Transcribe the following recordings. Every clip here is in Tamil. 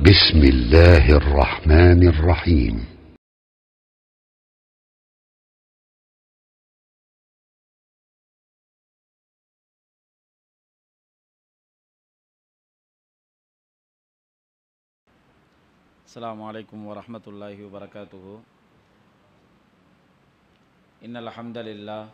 بسم الله الرحمن الرحيم السلام عليكم ورحمة الله وبركاته إن الحمد لله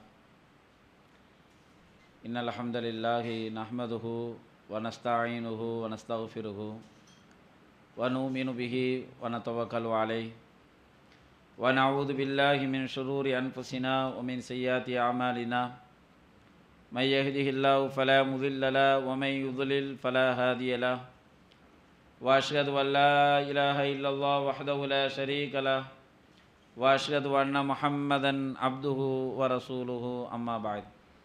إن الحمد لله نحمده ونستعينه ونستغفره ونؤمن به ونتوكل عليه ونعوذ بالله من شرور أنفسنا ومن سيئات أعمالنا من يهده الله فلا مضل له ومن يضلل فلا هادي له واشهد ان لا اله الا الله وحده لا شريك له واشهد ان محمدا عبده ورسوله اما بعد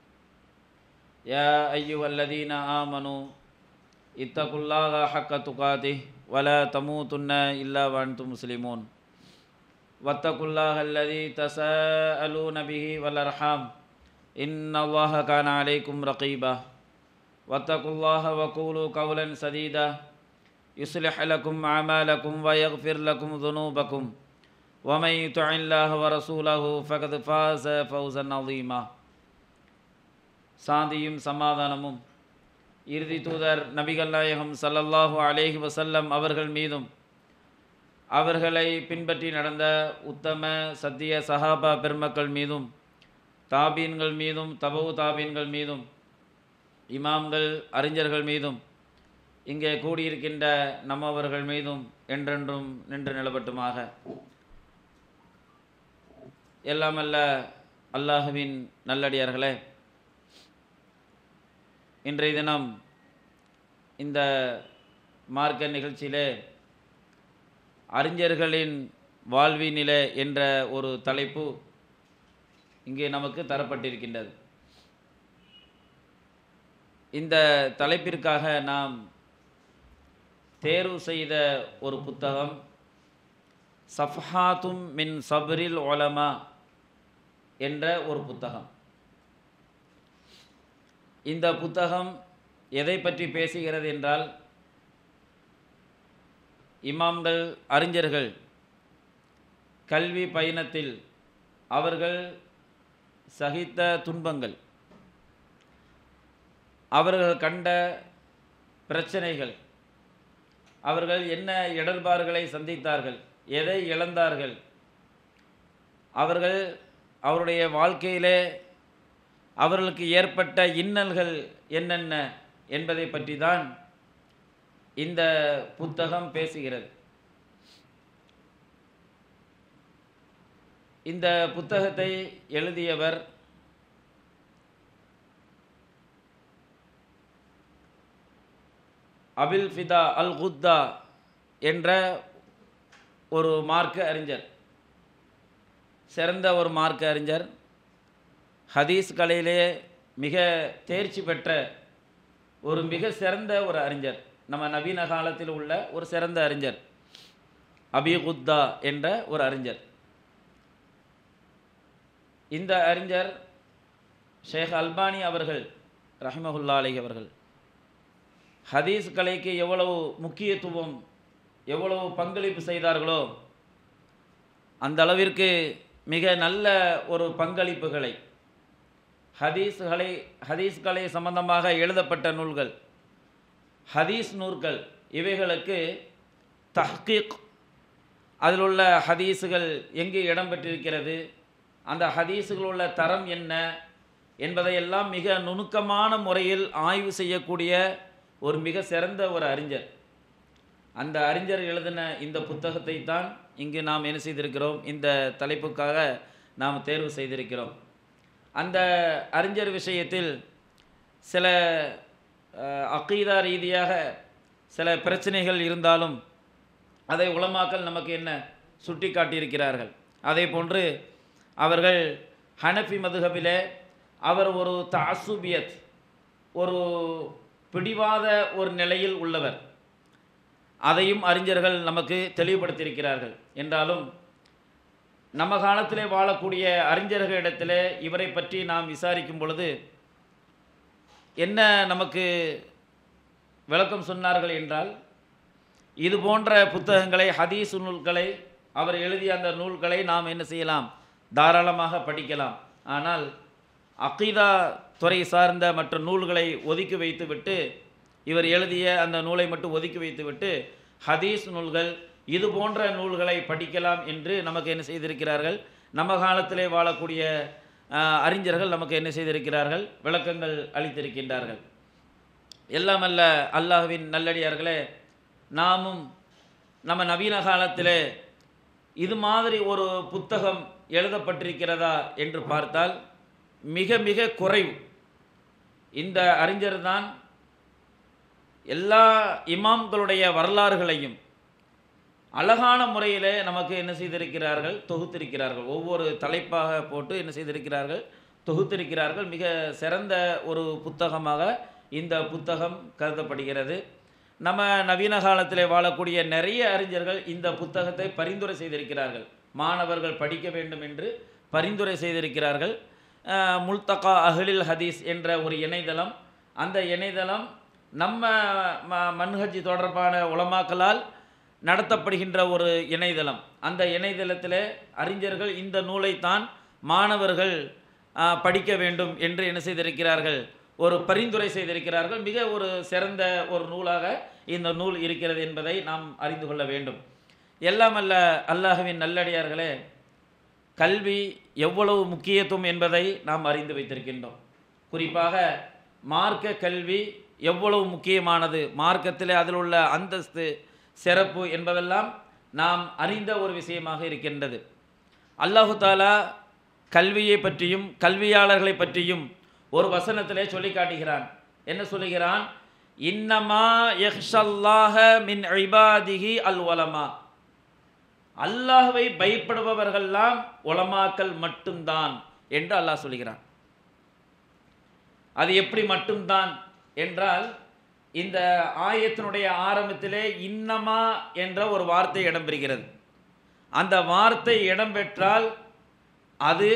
يا ايها الذين امنوا اتقوا الله حق تقاته ولا تموتن الا وانتم مسلمون واتقوا الله الذي تساءلون به والارحام ان الله كان عليكم رقيبا واتقوا الله وقولوا قولا سديدا يصلح لكم أعمالكم ويغفر لكم ذنوبكم ومن يطع الله ورسوله فقد فاز فوزا عظيما சாந்தியும் சமாதானமும் இறுதி தூதர் நபிகள் நாயகம் சல்லல்லாஹு அலேஹி வசல்லம் அவர்கள் மீதும் அவர்களை பின்பற்றி நடந்த உத்தம சத்திய சஹாபா பெருமக்கள் மீதும் தாபீன்கள் மீதும் தபவு தாபீன்கள் மீதும் இமாம்கள் அறிஞர்கள் மீதும் இங்கே கூடியிருக்கின்ற நம்மவர்கள் மீதும் என்றென்றும் நின்று நிலப்பட்டுமாக எல்லாமல்ல அல்லாஹுவின் நல்லடியார்களே இன்றைய தினம் இந்த மார்க்க நிகழ்ச்சியிலே அறிஞர்களின் வாழ்வினிலே என்ற ஒரு தலைப்பு இங்கே நமக்கு தரப்பட்டிருக்கின்றது இந்த தலைப்பிற்காக நாம் தேர்வு செய்த ஒரு புத்தகம் சஃப்ஹாத்தும் மின் சபரில் ஒலமா என்ற ஒரு புத்தகம் இந்த புத்தகம் எதை பற்றி பேசுகிறது என்றால் இமாம்கள் அறிஞர்கள் கல்வி பயணத்தில் அவர்கள் சகித்த துன்பங்கள் அவர்கள் கண்ட பிரச்சனைகள் அவர்கள் என்ன இடர்பாடுகளை சந்தித்தார்கள் எதை இழந்தார்கள் அவர்கள் அவருடைய வாழ்க்கையிலே அவர்களுக்கு ஏற்பட்ட இன்னல்கள் என்னென்ன என்பதை பற்றி தான் இந்த புத்தகம் பேசுகிறது இந்த புத்தகத்தை எழுதியவர் அபில் ஃபிதா அல் குத்தா என்ற ஒரு மார்க்க அறிஞர் சிறந்த ஒரு மார்க்க அறிஞர் ஹதீஸ் கலையிலே மிக தேர்ச்சி பெற்ற ஒரு மிக சிறந்த ஒரு அறிஞர் நம்ம நவீன காலத்தில் உள்ள ஒரு சிறந்த அறிஞர் அபி குத்தா என்ற ஒரு அறிஞர் இந்த அறிஞர் ஷேக் அல்பானி அவர்கள் ரஹிமஹுல்லா அலை அவர்கள் ஹதீஸ் கலைக்கு எவ்வளவு முக்கியத்துவம் எவ்வளவு பங்களிப்பு செய்தார்களோ அந்த அளவிற்கு மிக நல்ல ஒரு பங்களிப்புகளை ஹதீஸ்களை ஹதீஸ் கலை சம்பந்தமாக எழுதப்பட்ட நூல்கள் ஹதீஸ் நூல்கள் இவைகளுக்கு தஹ்கீக் அதில் உள்ள ஹதீஸுகள் எங்கே இடம்பெற்றிருக்கிறது அந்த ஹதீஸுகள் உள்ள தரம் என்ன என்பதையெல்லாம் மிக நுணுக்கமான முறையில் ஆய்வு செய்யக்கூடிய ஒரு மிக சிறந்த ஒரு அறிஞர் அந்த அறிஞர் எழுதின இந்த புத்தகத்தை தான் இங்கு நாம் என்ன செய்திருக்கிறோம் இந்த தலைப்புக்காக நாம் தேர்வு செய்திருக்கிறோம் அந்த அறிஞர் விஷயத்தில் சில அக்கீதா ரீதியாக சில பிரச்சனைகள் இருந்தாலும் அதை உளமாக்கல் நமக்கு என்ன சுட்டி காட்டியிருக்கிறார்கள் அதே போன்று அவர்கள் ஹனஃபி மதுகபிலே அவர் ஒரு தாசுபியத் ஒரு பிடிவாத ஒரு நிலையில் உள்ளவர் அதையும் அறிஞர்கள் நமக்கு தெளிவுபடுத்தியிருக்கிறார்கள் என்றாலும் நம்ம காலத்திலே வாழக்கூடிய அறிஞர்களிடத்திலே இவரை பற்றி நாம் விசாரிக்கும் பொழுது என்ன நமக்கு விளக்கம் சொன்னார்கள் என்றால் இது போன்ற புத்தகங்களை ஹதீஸ் நூல்களை அவர் எழுதிய அந்த நூல்களை நாம் என்ன செய்யலாம் தாராளமாக படிக்கலாம் ஆனால் அகீதா துறை சார்ந்த மற்ற நூல்களை ஒதுக்கி வைத்துவிட்டு இவர் எழுதிய அந்த நூலை மட்டும் ஒதுக்கி வைத்துவிட்டு ஹதீஸ் நூல்கள் இது போன்ற நூல்களை படிக்கலாம் என்று நமக்கு என்ன செய்திருக்கிறார்கள் நம்ம காலத்திலே வாழக்கூடிய ஆஹ், அறிஞர்கள் நமக்கு என்ன செய்திருக்கிறார்கள் விளக்கங்கள் அளித்திருக்கின்றார்கள் எல்லாமல்ல அல்லாஹ்வின் நல்லடியார்களே நாமும் நம்ம நவீன காலத்திலே இது மாதிரி ஒரு புத்தகம் எழுதப்பட்டிருக்கிறதா என்று பார்த்தால் மிக மிக குறைவு இந்த அறிஞர் தான் எல்லா இமாம்களுடைய வரலாறுகளையும் அழகான முறையிலே நமக்கு என்ன செய்திருக்கிறார்கள் தொகுத்திருக்கிறார்கள் ஒவ்வொரு தலைப்பாக போட்டு என்ன செய்திருக்கிறார்கள் தொகுத்திருக்கிறார்கள் மிக சிறந்த ஒரு புத்தகமாக இந்த புத்தகம் கருதப்படுகிறது நம்ம நவீன காலத்திலே வாழக்கூடிய நிறைய அறிஞர்கள் இந்த புத்தகத்தை பரிந்துரை செய்திருக்கிறார்கள் மாணவர்கள் படிக்க வேண்டும் என்று பரிந்துரை செய்திருக்கிறார்கள் அஹ், முல்தகா அஹ்லில் ஹதீஸ் என்ற ஒரு இணையதளம் அந்த இணையதளம் நம்ம ம மன்ஹஜ் தொடர்பான உலமாக்களால் நடத்தப்படுகின்ற ஒரு இணையதளம் அந்த இணையதளத்திலே அறிஞர்கள் இந்த நூலைத்தான் மாணவர்கள் ஆ, படிக்க வேண்டும் என்று என்ன செய்திருக்கிறார்கள் ஒரு பரிந்துரை செய்திருக்கிறார்கள் மிக ஒரு சிறந்த ஒரு நூலாக இந்த நூல் இருக்கிறது என்பதை நாம் அறிந்து கொள்ள வேண்டும் எல்லாமல்ல அல்லாஹ்வின் நல்லடியார்களே கல்வி எவ்வளவு முக்கியத்துவம் என்பதை நாம் அறிந்து வைத்திருக்கின்றோம் குறிப்பாக மார்க்க கல்வி எவ்வளவு முக்கியமானது மார்க்கத்தில் அதில் உள்ள அந்தஸ்து சிறப்பு என்பதெல்லாம் நாம் அறிந்த ஒரு விஷயமாக இருக்கின்றது அல்லாஹு தாலா கல்வியை பற்றியும் கல்வியாளர்களை பற்றியும் ஒரு வசனத்திலே சொல்லி காட்டுகிறான் என்ன சொல்லுகிறான் இன்னமா யஹ்ஷல்லாஹ மின் இபாதிஹி அல் உலமா அல்லாஹ்வை பயப்படுபவர்கள்லாம் உலமாக்கள் மட்டும்தான் என்று அல்லாஹ் சொல்கிறான் அது எப்படி மட்டும்தான் என்றால் இந்த ஆயத்தினுடைய ஆரம்பத்திலே இன்னமா என்ற ஒரு வார்த்தை இடம்பெறுகிறது அந்த வார்த்தை இடம்பெற்றால் அது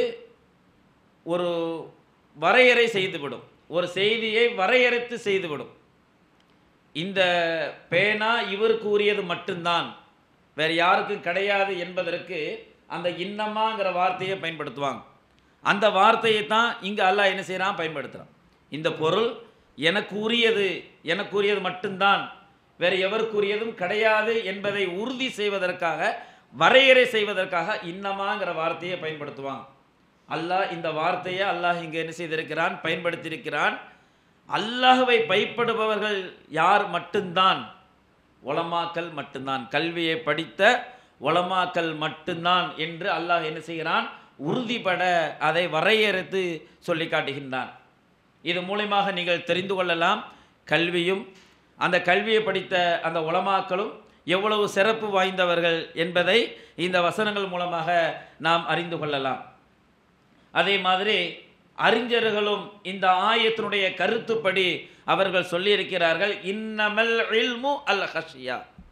ஒரு வரையறை செய்துவிடும் ஒரு செய்தியை வரையறைத்து செய்துவிடும் இந்த பேனா இவருக்கு உரியது மட்டும்தான் வேறு யாருக்கும் கிடையாது என்பதற்கு அந்த இன்னமாங்கிற வார்த்தையை பயன்படுத்துவாங்க அந்த வார்த்தையை தான் இங்கே அல்லாஹ் என்ன செய்கிறான் பயன்படுத்துகிறான் இந்த பொருள் எனக்கு உரியது எனக்கு உரியது மட்டும்தான் வேறு எவருக்குரியதும் கிடையாது என்பதை உறுதி செய்வதற்காக வரையறை செய்வதற்காக இன்னமாங்கிற வார்த்தையை பயன்படுத்துவாங்க அல்லாஹ் இந்த வார்த்தையை அல்லாஹ் இங்கே என்ன செய்திருக்கிறான் பயன்படுத்தியிருக்கிறான் அல்லாஹ்வை பயப்படுபவர்கள் யார் மட்டும்தான் உலமாக்கல் மட்டும்தான் கல்வியை படித்த உலமாக்கல் மட்டும்தான் என்று அல்லாஹ் என்ன செய்கிறான் உறுதிபட அதை வரையறுத்து சொல்லி காட்டுகின்றான் இது மூலயமாக நீங்கள் தெரிந்து கொள்ளலாம் கல்வியும் அந்த கல்வியை படித்த அந்த உலமாக்களும் எவ்வளவு சிறப்பு வாய்ந்தவர்கள் என்பதை இந்த வசனங்கள் மூலமாக நாம் அறிந்து கொள்ளலாம் அதே மாதிரி அறிஞர்களும் இந்த ஆயத்தினுடைய கருத்துப்படி அவர்கள் சொல்லியிருக்கிறார்கள் இன்னமல் இல்மு அல் ஹஷியா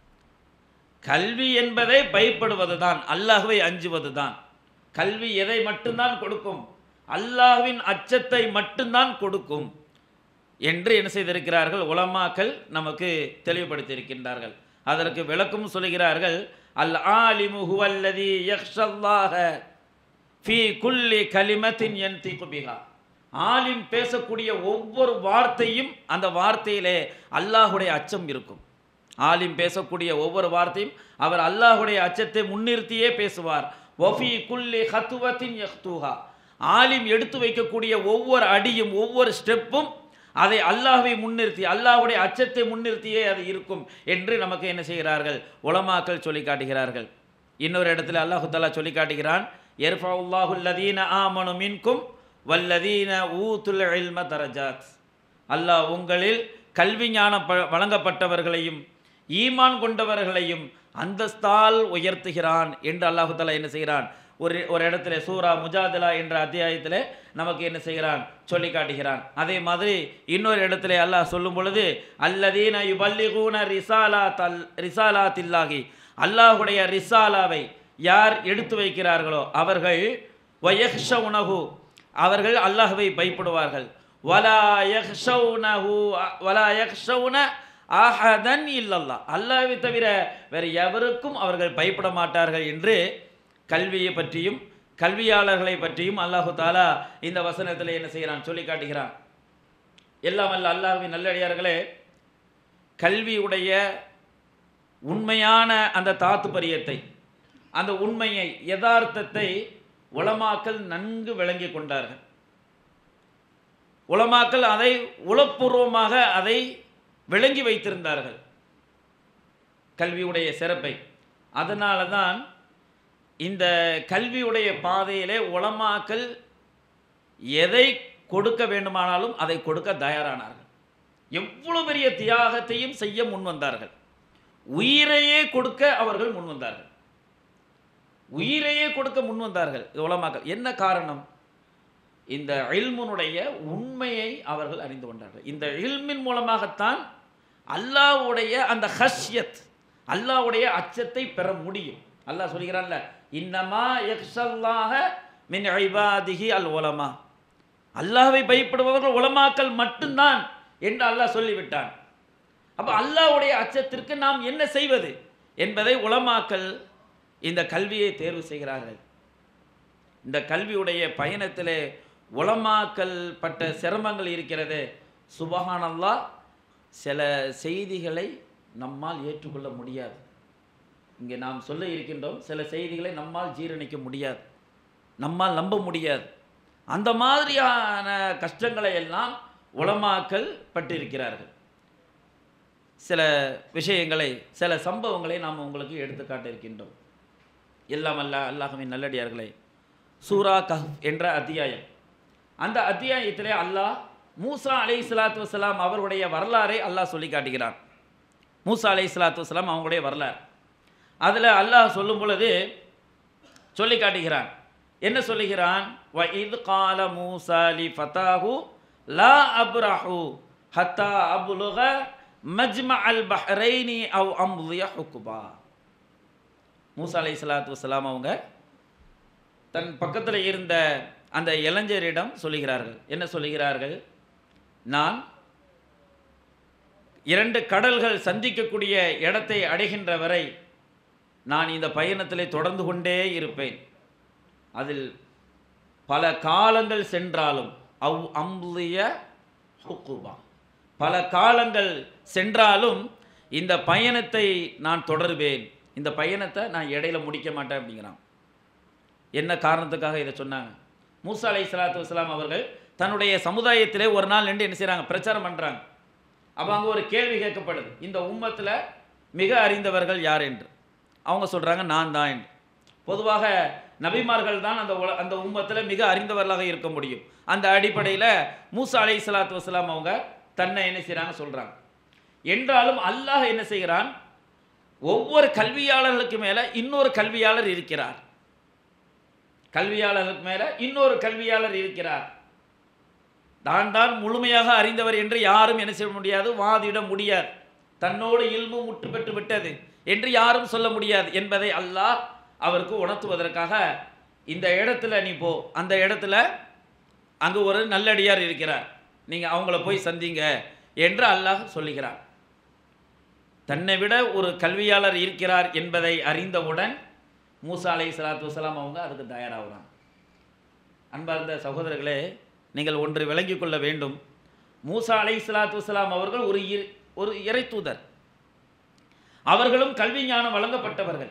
கல்வி என்பதை பயப்படுவது தான் அல்லாஹ்வை அஞ்சுவது தான் கல்வி எதை மட்டும்தான் கொடுக்கும் அல்லாஹ்வின் அச்சத்தை மட்டும்தான் கொடுக்கும் என்று என்ன செய்திருக்கிறார்கள் உலமாக்கள் நமக்கு தெளிவுபடுத்தியிருக்கின்றார்கள் அதற்கு விளக்கம் சொல்கிறார்கள் அல் ஆலிமு ஹுவல்லதி யக்ஷல்லாஹ ஃபி குல்லி கலிமத்தின் என் பிஹா ஆலிம் பேசக்கூடிய ஒவ்வொரு வார்த்தையும் அந்த வார்த்தையிலே அல்லாஹுடைய அச்சம் இருக்கும் ஆலிம் பேசக்கூடிய ஒவ்வொரு வார்த்தையும் அவர் அல்லாஹுடைய அச்சத்தை முன்னிறுத்தியே பேசுவார் ஒஃபி குல்லி ஹத்துவத்தின் யஹ்தூஹா ஆலிம் எடுத்து வைக்கக்கூடிய ஒவ்வொரு அடியும் ஒவ்வொரு ஸ்டெப்பும் அதை அல்லாஹ்வை முன்னிறுத்தி அல்லாஹ்வுடைய அச்சத்தை முன்னிறுத்தியே அது இருக்கும் என்று நமக்கு என்ன செய்கிறார்கள் உலமாக்கள் சொல்லி காட்டுகிறார்கள் இன்னொரு இடத்துல அல்லாஹு தஆலா சொல்லி காட்டுகிறான் எர்ஃபவுல்லாஹு அல்லதீன ஆமனு மின்கும் வல்லதீன ஊத்துல் இல்ம தரஜாத் அல்லாஹ் உங்களில் கல்வி ஞானம் ப- வழங்கப்பட்டவர்களையும் ஈமான் கொண்டவர்களையும் அந்தஸ்தால் உயர்த்துகிறான் என்று அல்லாஹு தஆலா என்ன செய்கிறான் ஒரு ஒரு இடத்துல சூரா முஜாதிலா என்ற அத்தியாயத்தில் நமக்கு என்ன செய்கிறான் சொல்லி காட்டுகிறான் அதே மாதிரி இன்னொரு இடத்துல அல்லாஹ் சொல்லும் பொழுது அல்லதீன யுபல்லிகூன ரிசாலா தல் ரிசாலா தில்லாகி அல்லாஹுடைய ரிசாலாவை யார் எடுத்து வைக்கிறார்களோ அவர்கள் வயக்ஷ உணவு அவர்கள் அல்லாஹ்வை பயப்படுவார்கள் வலா யக்ஷவுனஹு வலா யக்ஷவுன அஹதன் இல்லல்லா அல்லாஹ்வை தவிர வேறு எவருக்கும் அவர்கள் பயப்பட மாட்டார்கள் என்று கல்வியை பற்றியும் கல்வியாளர்களை பற்றியும் அல்லாஹு தாலா இந்த வசனத்தில் என்ன செய்கிறான் சொல்லி காட்டுகிறான் எல்லாம் அல்ல அல்லாஹ்வின் நல்லடியார்களே கல்வியுடைய உண்மையான அந்த தாத்துபரியத்தை அந்த உண்மையை யதார்த்தத்தை உலமாக்கள் நன்கு விளங்கி கொண்டார்கள் உலமாக்கள் அதை உளப்பூர்வமாக அதை விளங்கி வைத்திருந்தார்கள் கல்வியுடைய சிறப்பை அதனால தான் இந்த கல்வியுடைய பாதையிலே உலமாக்கள் எதை கொடுக்க வேண்டுமானாலும் அதை கொடுக்க தயாரானார்கள் எவ்வளவு பெரிய தியாகத்தையும் செய்ய முன்வந்தார்கள் உயிரையே கொடுக்க அவர்கள் முன்வந்தார்கள் உயிரையே கொடுக்க முன்வந்தார்கள் இது உலமாக்கள் என்ன காரணம் இந்த இல்முனுடைய உண்மையை அவர்கள் அறிந்து கொண்டார்கள் இந்த இல்மின் மூலமாகத்தான் அல்லாஹ்வுடைய அந்த ஹஷ்யத் அல்லாஹ்வுடைய அச்சத்தை பெற முடியும் அல்லாஹ் சொல்கிறான்ல இன்னமா யக்ஷல்லாஹ மின் ஐபாதிஹி அல் உலமா அல்லாஹ்வை பயப்படுபவர்கள் உலமாக்கள் மட்டும்தான் என்று அல்லாஹ் சொல்லிவிட்டான் அப்போ அல்லாஹ்வுடைய அச்சத்திற்கு நாம் என்ன செய்வது என்பதை உலமாக்கள் இந்த கல்வியை தேர்வு செய்கிறார்கள் இந்த கல்வியுடைய பயணத்திலே உலமாக்கல் பட்ட சிரமங்கள் இருக்கிறது சுபஹானல்லா சில செய்திகளை நம்மால் ஏற்றுக்கொள்ள முடியாது இங்கே நாம் சொல்ல இருக்கின்றோம் சில செய்திகளை நம்மால் ஜீரணிக்க முடியாது நம்மால் நம்ப முடியாது அந்த மாதிரியான கஷ்டங்களை எல்லாம் உலமாக்கல் பட்டிருக்கிறார்கள் சில விஷயங்களை சில சம்பவங்களை நாம் உங்களுக்கு எடுத்துக்காட்ட இருக்கின்றோம் எல்லாம் அல்ல அல்லாஹுவின் நல்லடியார்களே சூரா கஹ் என்ற அத்தியாயம் அந்த அத்தியாயத்திலே அல்லாஹ் மூசா அலை சலாத்து வசலாம் அவருடைய வரலாறை அல்லாஹ் சொல்லி காட்டுகிறான் மூசா அலை சலாத்து வசலாம் அவங்களுடைய வரலாறு அதில் அல்லாஹ் சொல்லும் பொழுது சொல்லி காட்டுகிறான் என்ன சொல்லுகிறான் வ இது கால மூசா லி ஃபதாஹு லா அப்ரஹு ஹத்தா அபுலுக மஜ்ம அல் பஹ்ரைனி அவ் அம்லிய ஹுக்குபா மூசா அலை சலாத்து வசலாம் அவங்க தன் பக்கத்தில் இருந்த அந்த இளைஞரிடம் சொல்லுகிறார்கள் என்ன சொல்லுகிறார்கள் நான் இரண்டு கடல்கள் சந்திக்கக்கூடிய இடத்தை அடைகின்ற வரை நான் இந்த பயணத்திலே தொடர்ந்து கொண்டே இருப்பேன் அதில் பல காலங்கள் சென்றாலும் அவ் அம்லிய ஹுக்குபா பல காலங்கள் சென்றாலும் இந்த பயணத்தை நான் தொடருவேன் இந்த பயணத்தை நான் இடையில முடிக்க மாட்டேன் அப்படிங்கிறான் என்ன காரணத்துக்காக இதை சொன்னாங்க மூசா அலை சலாத்து வஸ்லாம் அவர்கள் தன்னுடைய சமுதாயத்திலே ஒரு நாள் நின்று என்ன செய்கிறாங்க பிரச்சாரம் பண்ணுறாங்க அப்போ அங்கே ஒரு கேள்வி கேட்கப்படுது இந்த உம்மத்தில் மிக அறிந்தவர்கள் யார் என்று அவங்க சொல்கிறாங்க நான் தான் என்று பொதுவாக நபிமார்கள் தான் அந்த உல அந்த உம்மத்தில் மிக அறிந்தவர்களாக இருக்க முடியும் அந்த அடிப்படையில் மூசா அலை சலாத்து வஸ்லாம் அவங்க தன்னை என்ன செய்கிறாங்க சொல்கிறாங்க என்றாலும் அல்லாஹ் என்ன செய்கிறான் ஒவ்வொரு கல்வியாளர்களுக்கு மேலே இன்னொரு கல்வியாளர் இருக்கிறார் கல்வியாளருக்கு மேலே இன்னொரு கல்வியாளர் இருக்கிறார் தான் தான் முழுமையாக அறிந்தவர் என்று யாரும் என்ன செய்ய முடியாது வாதிட முடியாது தன்னோடு இல்மு முட்டு பெற்று விட்டது என்று யாரும் சொல்ல முடியாது என்பதை அல்லாஹ் அவருக்கு உணர்த்துவதற்காக இந்த இடத்துல நீ போ அந்த இடத்துல அங்கு ஒரு நல்லடியார் இருக்கிறார் நீங்கள் அவங்கள போய் சந்திங்க என்று அல்லாஹ் சொல்லுகிறார் தன்னை விட ஒரு கல்வியாளர் இருக்கிறார் என்பதை அறிந்தவுடன் மூசா அலை சலாத்து வசலாம் அவங்க அதுக்கு தயாராகிறாங்க அன்பார்ந்த சகோதரர்களே நீங்கள் ஒன்று விளங்கிக் கொள்ள வேண்டும் மூசா அலை சலாத்து வசலாம் அவர்கள் ஒரு இ- ஒரு இறை தூதர் அவர்களும் கல்வி ஞானம் வழங்கப்பட்டவர்கள்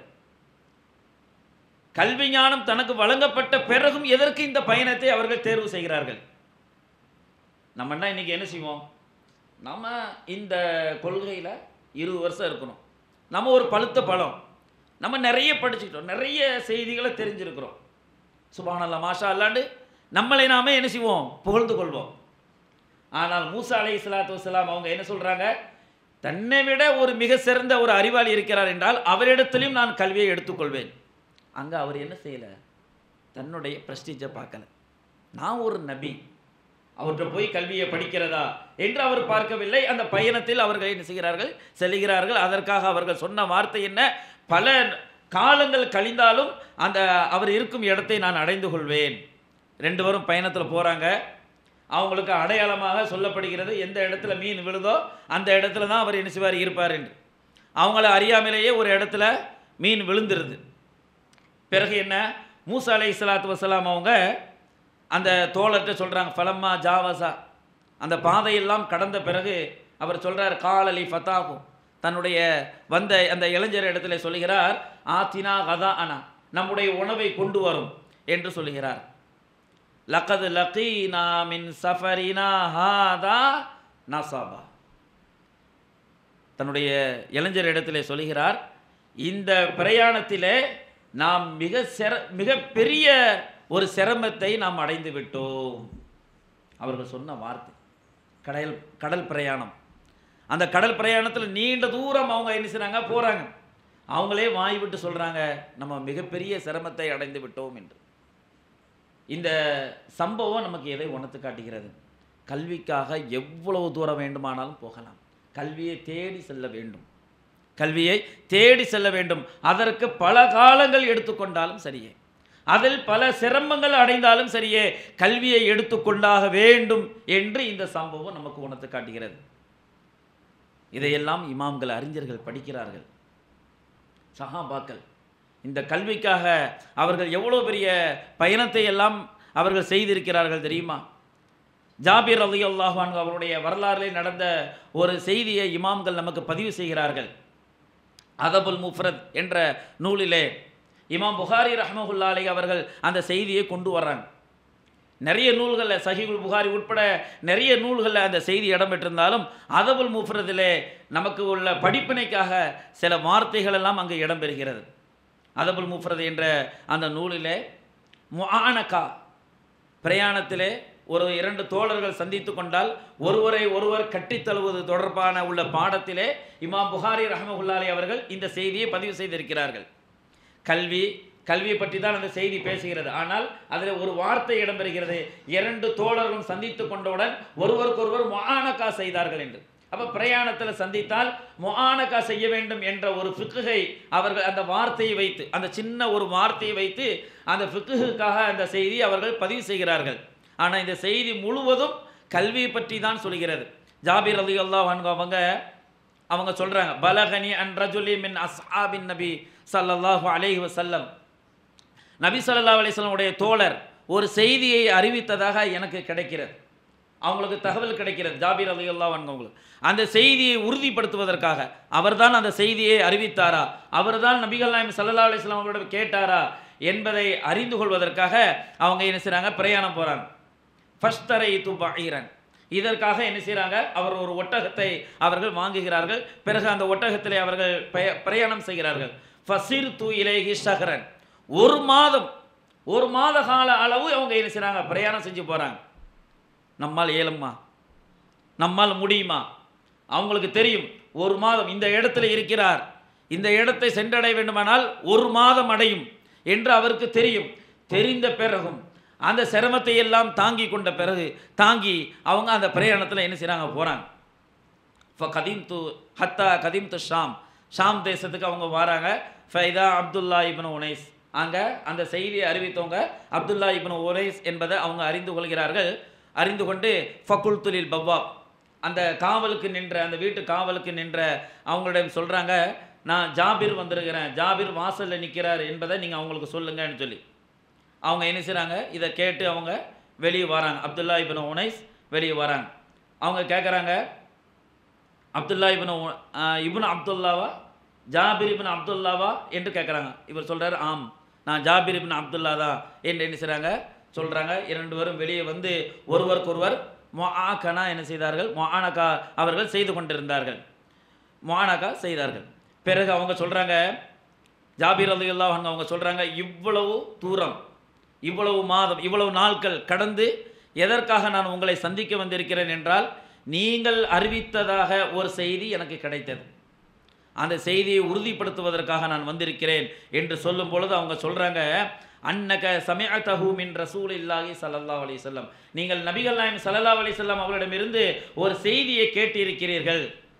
கல்வி ஞானம் தனக்கு வழங்கப்பட்ட பிறகும் எதற்கு இந்த பயணத்தை அவர்கள் தேர்வு செய்கிறார்கள் நம்மன்னா இன்னைக்கு என்ன செய்வோம் நம்ம இந்த கொள்கையில் இருபது வருஷம் இருக்கணும் நம்ம ஒரு பழுத்த பழம் நம்ம நிறைய படிச்சுக்கிட்டோம் நிறைய செய்திகளை தெரிஞ்சிருக்கிறோம் சுபானல்லா மாஷா அல்லாண்டு நம்மளை நாமே என்ன செய்வோம் புகழ்ந்து கொள்வோம் ஆனால் மூசா அலை சலாத்து வசலாம் அவங்க என்ன சொல்கிறாங்க தன்னை விட ஒரு மிக சிறந்த ஒரு அறிவாளி இருக்கிறார் என்றால் அவரிடத்திலும் நான் கல்வியை எடுத்துக்கொள்வேன் அங்கே அவர் என்ன செய்யலை தன்னுடைய ப்ரெஸ்டீஜை பார்க்கல நான் ஒரு நபி அவர்கிட்ட போய் கல்வியை படிக்கிறதா என்று அவர் பார்க்கவில்லை அந்த பயணத்தில் அவர்கள் என்ன செய்கிறார்கள் செல்கிறார்கள் அதற்காக அவர்கள் சொன்ன வார்த்தை என்ன பல காலங்கள் கழிந்தாலும் அந்த அவர் இருக்கும் இடத்தை நான் அடைந்து கொள்வேன் ரெண்டு பேரும் பயணத்தில் போகிறாங்க அவங்களுக்கு அடையாளமாக சொல்லப்படுகிறது எந்த இடத்துல மீன் விழுதோ அந்த இடத்துல தான் அவர் என்ன செய்வார் இருப்பார் என்று அவங்கள அறியாமலேயே ஒரு இடத்துல மீன் விழுந்துருது பிறகு என்ன மூசா அலை இஸ்லாத்து வசலாம் அவங்க அந்த தோழர்கிட்ட சொல்கிறாங்க ஃபலம்மா ஜாவசா அந்த பாதையெல்லாம் கடந்த பிறகு அவர் சொல்கிறார் காலலி ஃபத்தாகும் தன்னுடைய வந்த அந்த இளைஞர் இடத்துல சொல்லுகிறார் ஆத்தினா கதா அனா நம்முடைய உணவை கொண்டு வரும் என்று சொல்லுகிறார் லக்கது லக்கீனா மின் சஃபரினா ஹாதா நசாபா தன்னுடைய இளைஞர் இடத்திலே சொல்கிறார் இந்த பிரயாணத்திலே நாம் மிக சிர மிக பெரிய ஒரு சிரமத்தை நாம் அடைந்து விட்டோம் அவர்கள் சொன்ன வார்த்தை கடல் கடல் பிரயாணம் அந்த கடல் பிரயாணத்தில் நீண்ட தூரம் அவங்க என்ன செய்றாங்க போகிறாங்க அவங்களே வாய் விட்டு சொல்கிறாங்க நம்ம மிகப்பெரிய சிரமத்தை அடைந்து விட்டோம் என்று இந்த சம்பவம் நமக்கு எதை உணர்த்து காட்டுகிறது கல்விக்காக எவ்வளவு தூரம் வேண்டுமானாலும் போகலாம் கல்வியை தேடி செல்ல வேண்டும் கல்வியை தேடி செல்ல வேண்டும் அதற்கு பல காலங்கள் எடுத்துக்கொண்டாலும் சரியே அதில் பல சிரமங்கள் அடைந்தாலும் சரியே கல்வியை எடுத்துக்கொண்டாக வேண்டும் என்று இந்த சம்பவம் நமக்கு உணர்த்து காட்டுகிறது இதையெல்லாம் இமாம்கள் அறிஞர்கள் படிக்கிறார்கள் சஹாபாக்கள் இந்த கல்விக்காக அவர்கள் எவ்வளோ பெரிய பயணத்தை எல்லாம் அவர்கள் செய்திருக்கிறார்கள் தெரியுமா ஜாபீர் அலி அல்லாஹான் அவருடைய வரலாறிலே நடந்த ஒரு செய்தியை இமாம்கள் நமக்கு பதிவு செய்கிறார்கள் அதபுல் முஃப்ரத் என்ற நூலிலே இமாம் புகாரி ரஹ்மஹுல்லாலை அவர்கள் அந்த செய்தியை கொண்டு வர்றாங்க நிறைய நூல்களில் சஹிகுல் புகாரி உட்பட நிறைய நூல்களில் அந்த செய்தி இடம்பெற்றிருந்தாலும் அதபுல் முஃப்ரதிலே நமக்கு உள்ள படிப்பினைக்காக சில வார்த்தைகள் எல்லாம் அங்கு இடம்பெறுகிறது அதபுல் முஃப்ரத் என்ற அந்த நூலிலே முஆனகா பிரயாணத்திலே ஒரு இரண்டு தோழர்கள் சந்தித்து கொண்டால் ஒருவரை ஒருவர் கட்டித் தழுவது தொடர்பான உள்ள பாடத்திலே இமாம் புகாரி ரஹமகுல்லாலி அவர்கள் இந்த செய்தியை பதிவு செய்திருக்கிறார்கள் கல்வி கல்வியை பற்றி தான் அந்த செய்தி பேசுகிறது ஆனால் அதில் ஒரு வார்த்தை இடம்பெறுகிறது இரண்டு தோழர்களும் சந்தித்து கொண்டவுடன் ஒருவருக்கொருவர் முஆனகா செய்தார்கள் என்று அப்போ பிரயாணத்தில் சந்தித்தால் முஆனகா செய்ய வேண்டும் என்ற ஒரு ஃபிக்குகை அவர்கள் அந்த வார்த்தையை வைத்து அந்த சின்ன ஒரு வார்த்தையை வைத்து அந்த ஃபிக்குகாக அந்த செய்தி அவர்கள் பதிவு செய்கிறார்கள் ஆனால் இந்த செய்தி முழுவதும் கல்வியை பற்றி தான் சொல்கிறது ஜாபீர் அலி அல்லாஹ் அவங்க அவங்க சொல்கிறாங்க பலகனி அன் ரஜுலி மின் அஸ்ஹாபின் நபி ஸல்லல்லாஹு அலைஹி வஸல்லம் நபி ஸல்லல்லாஹு அலைஹி வஸல்லம் உடைய தோழர் ஒரு செய்தியை அறிவித்ததாக எனக்கு கிடைக்கிறது அவங்களுக்கு தகவல் கிடைக்கிறது ஜாபீர் அலி அல்லா அவங்களுக்கு அந்த செய்தியை உறுதிப்படுத்துவதற்காக அவர்தான் அந்த செய்தியை அறிவித்தாரா அவர்தான் நபிகள் நாயம் சல்லா அலிஸ்லாம் அவர்களிடம் கேட்டாரா என்பதை அறிந்து கொள்வதற்காக அவங்க என்ன செய்கிறாங்க பிரயாணம் போகிறாங்க ஃபஸ்தரை துபாயிரன் இதற்காக என்ன செய்கிறாங்க அவர் ஒரு ஒட்டகத்தை அவர்கள் வாங்குகிறார்கள் பிறகு அந்த ஒட்டகத்திலே அவர்கள் பய- பிரயாணம் செய்கிறார்கள் ஃபசிர் து இலேஹி ஷஹரன் ஒரு மாதம் ஒரு மாத கால அளவு அவங்க என்ன செய்கிறாங்க பிரயாணம் செஞ்சு போகிறாங்க நம்மால் இயலுமா நம்மால் முடியுமா அவங்களுக்கு தெரியும் ஒரு மாதம் இந்த இடத்துல இருக்கிறார் இந்த இடத்தை சென்றடைய வேண்டுமானால் ஒரு மாதம் அடையும் என்று அவருக்கு தெரியும் தெரிந்த பிறகும் அந்த சிரமத்தை எல்லாம் தாங்கி கொண்ட பிறகு தாங்கி அவங்க அந்த பிரயாணத்தில் என்ன செய்கிறாங்க போகிறாங்க இப்போ கதீம் து ஹத்தா கதீம் து ஷாம் ஷாம் தேசத்துக்கு அவங்க வராங்க ஃபைதா அப்துல்லா இப்னு உனைஸ் அங்கே அந்த செய்தியை அறிவித்தவங்க அப்துல்லா இப்னு உனைஸ் என்பதை அவங்க அறிந்து கொள்கிறார்கள் அறிந்து கொண்டு ஃபகுல் துலில் பவ்வாப் அந்த காவலுக்கு நின்ற அந்த வீட்டு காவலுக்கு நின்ற அவங்களிடம் சொல்கிறாங்க நான் ஜாபிர் வந்திருக்கிறேன் ஜாபிர் வாசலில் நிற்கிறார் என்பதை நீங்கள் அவங்களுக்கு சொல்லுங்கன்னு சொல்லி அவங்க என்ன செய்கிறாங்க இதை கேட்டு அவங்க வெளியே வராங்க அப்துல்லா இப்னு உனைஸ் வெளியே வராங்க அவங்க கேட்குறாங்க அப்துல்லா இப்னு உ- ஆஹ் இப்னு அப்துல்லாவா ஜாபிர் இப்னு அப்துல்லாவா என்று கேட்குறாங்க இவர் சொல்றாரு ஆம் நான் ஜாபிர் இப்னு அப்துல்லா தான் என்று என்ன செய்கிறாங்க சொல்கிறாங்க இரண்டு பேரும் வெளியே வந்து ஒருவருக்கொருவர் மொஆகனா என்ன செய்தார்கள் மொஆனகா அவர்கள் செய்து கொண்டிருந்தார்கள் மொஆனகா செய்தார்கள் பிறகு அவங்க சொல்கிறாங்க ஜாபீர் அலி அவங்க சொல்கிறாங்க இவ்வளவு தூரம் இவ்வளவு மாதம் இவ்வளவு நாட்கள் கடந்து எதற்காக நான் உங்களை சந்திக்க வந்திருக்கிறேன் என்றால் நீங்கள் அறிவித்ததாக ஒரு செய்தி எனக்கு கிடைத்தது அந்த செய்தியை உறுதிப்படுத்துவதற்காக நான் வந்திருக்கிறேன் என்று சொல்லும் பொழுது அவங்க சொல்கிறாங்க அன்னக சமயத்தஹூ மின் ரசூல் இல்லாஹி சல்லல்லா அலிசல்லம் நீங்கள் நபிகள் நாயம் சல்லல்லா அலிசல்லாம் அவர்களிடமிருந்து ஒரு செய்தியை கேட்டிருக்கிறீர்கள்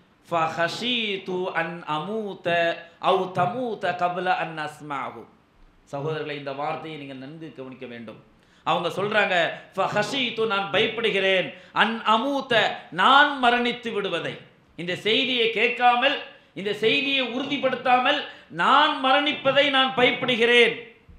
ஃபஹஷீது அன் அமூத அவு தமூத கபல அன் அஸ்மாஹு சகோதரர்களை இந்த வார்த்தையை நீங்கள் நன்கு கவனிக்க வேண்டும் அவங்க சொல்றாங்க ஃபஹஷீத்து நான் பயப்படுகிறேன் அன் அமூத்த நான் மரணித்து விடுவதை இந்த செய்தியை கேட்காமல் இந்த செய்தியை உறுதிப்படுத்தாமல் நான் மரணிப்பதை நான் பயப்படுகிறேன்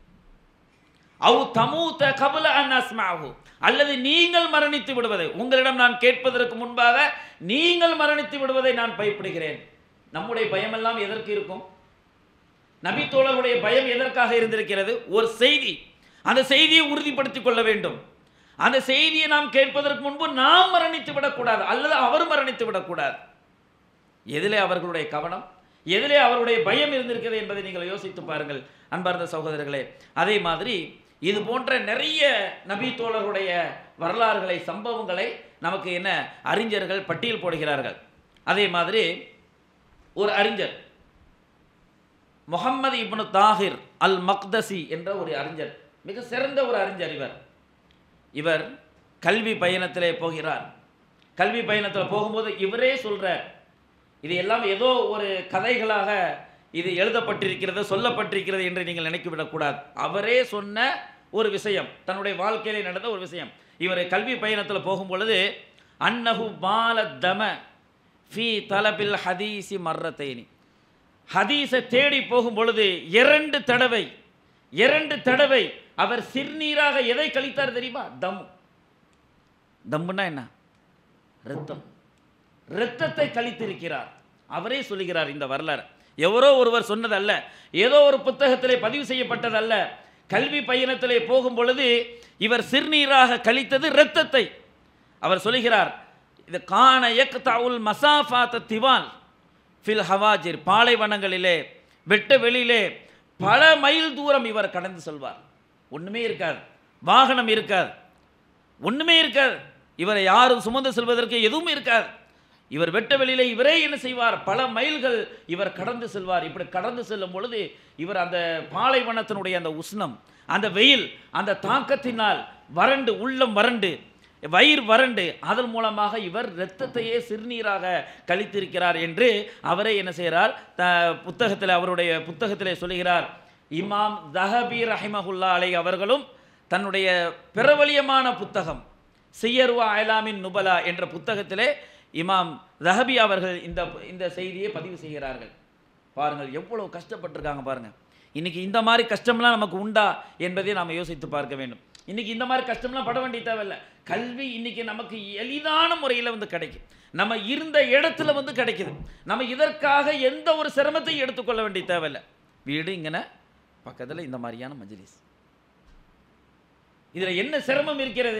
அவு தமூத்த கபல அன் அஸ்மாஹு அல்லது நீங்கள் மரணித்து விடுவதை உங்களிடம் நான் கேட்பதற்கு முன்பாக நீங்கள் மரணித்து விடுவதை நான் பயப்படுகிறேன் நம்முடைய பயமெல்லாம் எதற்கு இருக்கும் நபி தோழருடைய பயம் எதற்காக இருந்திருக்கிறது ஒரு செய்தி அந்த செய்தியை உறுதிப்படுத்திக் கொள்ள வேண்டும் அந்த செய்தியை நாம் கேட்பதற்கு முன்பு நாம் மரணித்து விடக்கூடாது அல்லது அவர் மரணித்து விடக்கூடாது எதிலே அவர்களுடைய கவனம் எதிலே அவருடைய பயம் இருந்திருக்கிறது என்பதை நீங்கள் யோசித்து பாருங்கள் அன்பார்ந்த சகோதரர்களே அதே மாதிரி இது போன்ற நிறைய நபி தோழர்களுடைய வரலாறுகளை சம்பவங்களை நமக்கு என்ன அறிஞர்கள் பட்டியல் போடுகிறார்கள் அதே மாதிரி ஒரு அறிஞர் முகம்மது இப்னு தாஹிர் அல் மக்தசி என்ற ஒரு அறிஞர் மிக சிறந்த ஒரு அறிஞர் இவர் இவர் கல்வி பயணத்திலே போகிறார் கல்வி பயணத்தில் போகும்போது இவரே சொல்றார் இது எல்லாம் ஏதோ ஒரு கதைகளாக இது எழுதப்பட்டிருக்கிறது சொல்லப்பட்டிருக்கிறது என்று நீங்கள் நினைக்கிவிடக்கூடாது அவரே சொன்ன ஒரு விஷயம் தன்னுடைய வாழ்க்கையிலே நடந்த ஒரு விஷயம் இவர் கல்வி பயணத்தில் போகும் பொழுது அன்னஹு பால தம ஃபி தலபில் ஹதீசி மர்ரத்தைனி ஹதீஸை தேடி போகும் பொழுது இரண்டு தடவை இரண்டு தடவை அவர் சிறுநீராக எதை கழித்தார் தெரியுமா தம் தம்முன்னா என்ன ரத்தம் இரத்தத்தை கழித்திருக்கிறார் அவரே சொல்லுகிறார் இந்த வரலாறு எவரோ ஒருவர் சொன்னதல்ல ஏதோ ஒரு புத்தகத்திலே பதிவு செய்யப்பட்டதல்ல கல்வி பயணத்திலே போகும் பொழுது இவர் சிறுநீராக கழித்தது இரத்தத்தை அவர் சொல்லுகிறார் இது காண எக்தாவுல் மசாஃபாத்த திவால் ஃபில் ஹவாஜிர் பாலைவனங்களிலே வெட்ட வெளியிலே பல மைல் தூரம் இவர் கடந்து செல்வார் ஒன்றுமே இருக்காது வாகனம் இருக்காது ஒன்றுமே இருக்காது இவரை யாரும் சுமந்து செல்வதற்கு எதுவும் இருக்காது இவர் வெட்ட வெளியில இவரே என்ன செய்வார் பல மைல்கள் இவர் கடந்து செல்வார் இப்படி கடந்து செல்லும் பொழுது இவர் அந்த பாலைவனத்தினுடைய அந்த உஷ்ணம் அந்த வெயில் அந்த தாக்கத்தினால் வறண்டு உள்ளம் வறண்டு வயிறு வறண்டு அதன் மூலமாக இவர் இரத்தத்தையே சிறுநீராக கழித்திருக்கிறார் என்று அவரே என்ன செய்கிறார் த புத்தகத்தில் அவருடைய புத்தகத்திலே சொல்லுகிறார் இமாம் தஹபி ரஹிமஹுல்லா அலை அவர்களும் தன்னுடைய பிரபலியமான புத்தகம் சியர்வா அயலாமின் நுபலா என்ற புத்தகத்திலே இமாம் ரஹபி அவர்கள் இந்த இந்த செய்தியை பதிவு செய்கிறார்கள் பாருங்கள் எவ்வளவு கஷ்டப்பட்டிருக்காங்க பாருங்க இன்னைக்கு இந்த மாதிரி கஷ்டம்லாம் நமக்கு உண்டா என்பதை நாம் யோசித்து பார்க்க வேண்டும் இன்னைக்கு இந்த மாதிரி கஷ்டம்லாம் பட வேண்டிய தேவையில்லை கல்வி இன்னைக்கு நமக்கு எளிதான முறையில் வந்து கிடைக்கும் நம்ம இருந்த இடத்துல வந்து கிடைக்குது நம்ம இதற்காக எந்த ஒரு சிரமத்தையும் எடுத்துக்கொள்ள வேண்டிய தேவையில்லை வீடு இங்கன பக்கத்தில் இந்த மாதிரியான மஜ்லிஸ் இதில் என்ன சிரமம் இருக்கிறது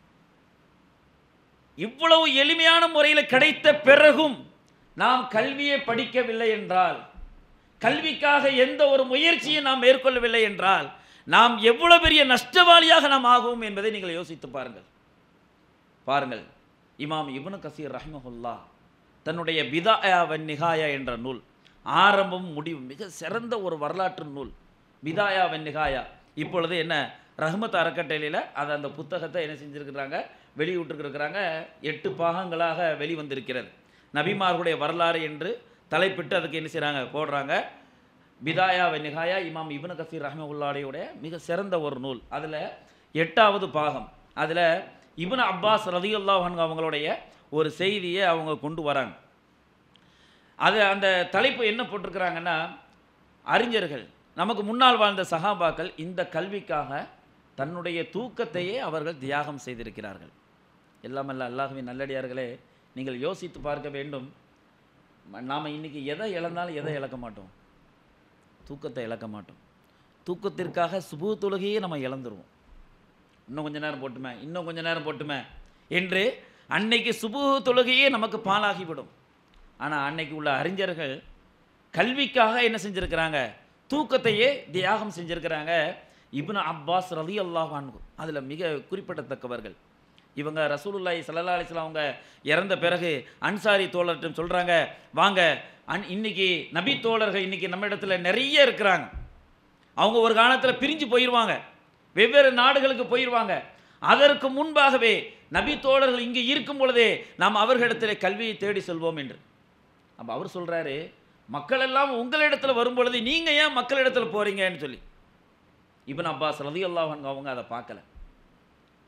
இவ்வளவு எளிமையான முறையில் கிடைத்த பிறகும் நாம் கல்வியை படிக்கவில்லை என்றால் கல்விக்காக எந்த ஒரு முயற்சியும் நாம் மேற்கொள்ளவில்லை என்றால் நாம் எவ்வளவு பெரிய நஷ்டவாளியாக நாம் ஆகுவோம் என்பதை நீங்கள் யோசித்து பாருங்கள் பாருங்கள் இமாம் இப்னு கசீர் ரஹ்மஹுல்லா தன்னுடைய பிதாயா வன் நிகாயா என்ற நூல் ஆரம்பம் முடிவு மிக சிறந்த ஒரு வரலாற்று நூல் பிதாயா வன் நிகாயா இப்பொழுது என்ன ரஹ்மத் அறக்கட்டளையில் அதை அந்த புத்தகத்தை என்ன செஞ்சுருக்கிறாங்க வெளியிட்டிருக்கிறாங்க எட்டு பாகங்களாக வெளிவந்திருக்கிறது நபிமார்களுடைய வரலாறு என்று தலைப்பிட்டு அதுக்கு என்ன செய்கிறாங்க போடுறாங்க பிதாயா வ நிகாயா இமாம் இப்னு கசீர் ரஹ்மவுல்லாடையுடைய மிக சிறந்த ஒரு நூல் அதில் எட்டாவது பாகம் அதில் இப்னு அப்பாஸ் ரதியுல்லா அவங்களுடைய ஒரு செய்தியை அவங்க கொண்டு வராங்க அது அந்த தலைப்பு என்ன போட்டிருக்கிறாங்கன்னா அறிஞர்கள் நமக்கு முன்னால் வாழ்ந்த சகாபாக்கள் இந்த கல்விக்காக தன்னுடைய தூக்கத்தையே அவர்கள் தியாகம் செய்திருக்கிறார்கள் எல்லாமல்ல அல்லாஹுவின் நல்லடியார்களே நீங்கள் யோசித்து பார்க்க வேண்டும் நாம் இன்னைக்கு எதை இழந்தாலும் எதை இழக்க மாட்டோம் தூக்கத்தை இழக்க மாட்டோம் தூக்கத்திற்காக சுபு தொழுகையே நம்ம இழந்துருவோம் இன்னும் கொஞ்ச நேரம் போட்டுமே இன்னும் கொஞ்ச நேரம் போட்டுமே என்று அன்னைக்கு சுபு தொழுகையே நமக்கு பாலாகிவிடும் ஆனால் அன்னைக்கு உள்ள அறிஞர்கள் கல்விக்காக என்ன செஞ்சுருக்கிறாங்க தூக்கத்தையே தியாகம் செஞ்சுருக்கிறாங்க இப்னு அப்பாஸ் ரலி அல்லாஹ் அதில் மிக குறிப்பிடத்தக்கவர்கள் இவங்க ரசூலுல்லாஹி ஸல்லல்லாஹு அலைஹி வஸல்லம் அவங்க இறந்த பிறகு அன்சாரி தோழர்கிட்ட சொல்கிறாங்க வாங்க அன் இன்னைக்கு நபி தோழர்கள் இன்னைக்கு நம்ம இடத்துல நிறைய இருக்கிறாங்க அவங்க ஒரு காலத்தில் பிரிஞ்சு போயிடுவாங்க வெவ்வேறு நாடுகளுக்கு போயிடுவாங்க அதற்கு முன்பாகவே நபி தோழர்கள் இங்கே இருக்கும் பொழுதே நாம் அவர்களிடத்தில் கல்வியை தேடி செல்வோம் என்று அப்போ அவர் சொல்கிறாரு மக்கள் எல்லாம் உங்களிடத்தில் வரும் பொழுது நீங்கள் ஏன் மக்களிடத்தில் போகிறீங்கன்னு சொல்லி இப்னு அப்பாஸ் ரதி அவங்க அதை பார்க்கல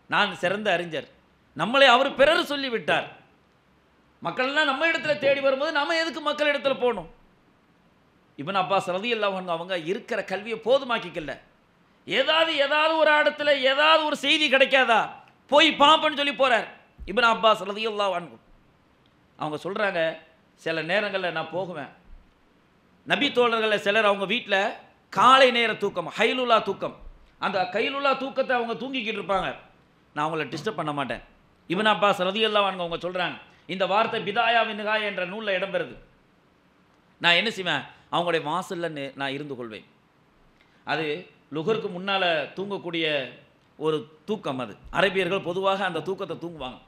நான் சிறந்த அறிஞர் நம்மளை அவர் பிறர் சொல்லிவிட்டார் மக்கள்லாம் நம்ம இடத்துல தேடி வரும்போது நம்ம எதுக்கு மக்கள் இடத்துல போகணும் இவன் அப்பாஸ் ரதி அவங்க அவங்க இருக்கிற கல்வியை போதுமாக்கிக்கல ஏதாவது ஏதாவது ஒரு இடத்துல ஏதாவது ஒரு செய்தி கிடைக்காதா போய் பாப்பன்னு சொல்லி போறார் இவன் அப்பாஸ் ரதி அவங்க சொல்கிறாங்க சில நேரங்களில் நான் போகுவேன் நபி தோழர்களில் சிலர் அவங்க வீட்டில் காலை நேர தூக்கம் ஹைலுல்லா தூக்கம் அந்த கைலுல்லா தூக்கத்தை அவங்க தூங்கிக்கிட்டு இருப்பாங்க நான் அவங்கள டிஸ்டர்ப் பண்ண மாட்டேன் இவன் அப்பாஸ் ரதியல்லாஹு அன்ஹு அவங்க சொல்கிறாங்க இந்த வார்த்தை பிதாயா வினுகாய் என்ற நூலில் இடம்பெறுது நான் என்ன செய்வேன் அவங்களுடைய வாசலில் நே- நான் இருந்து கொள்வேன் அது லுகருக்கு முன்னால் தூங்கக்கூடிய ஒரு தூக்கம் அது அரபியர்கள் பொதுவாக அந்த தூக்கத்தை தூங்குவாங்க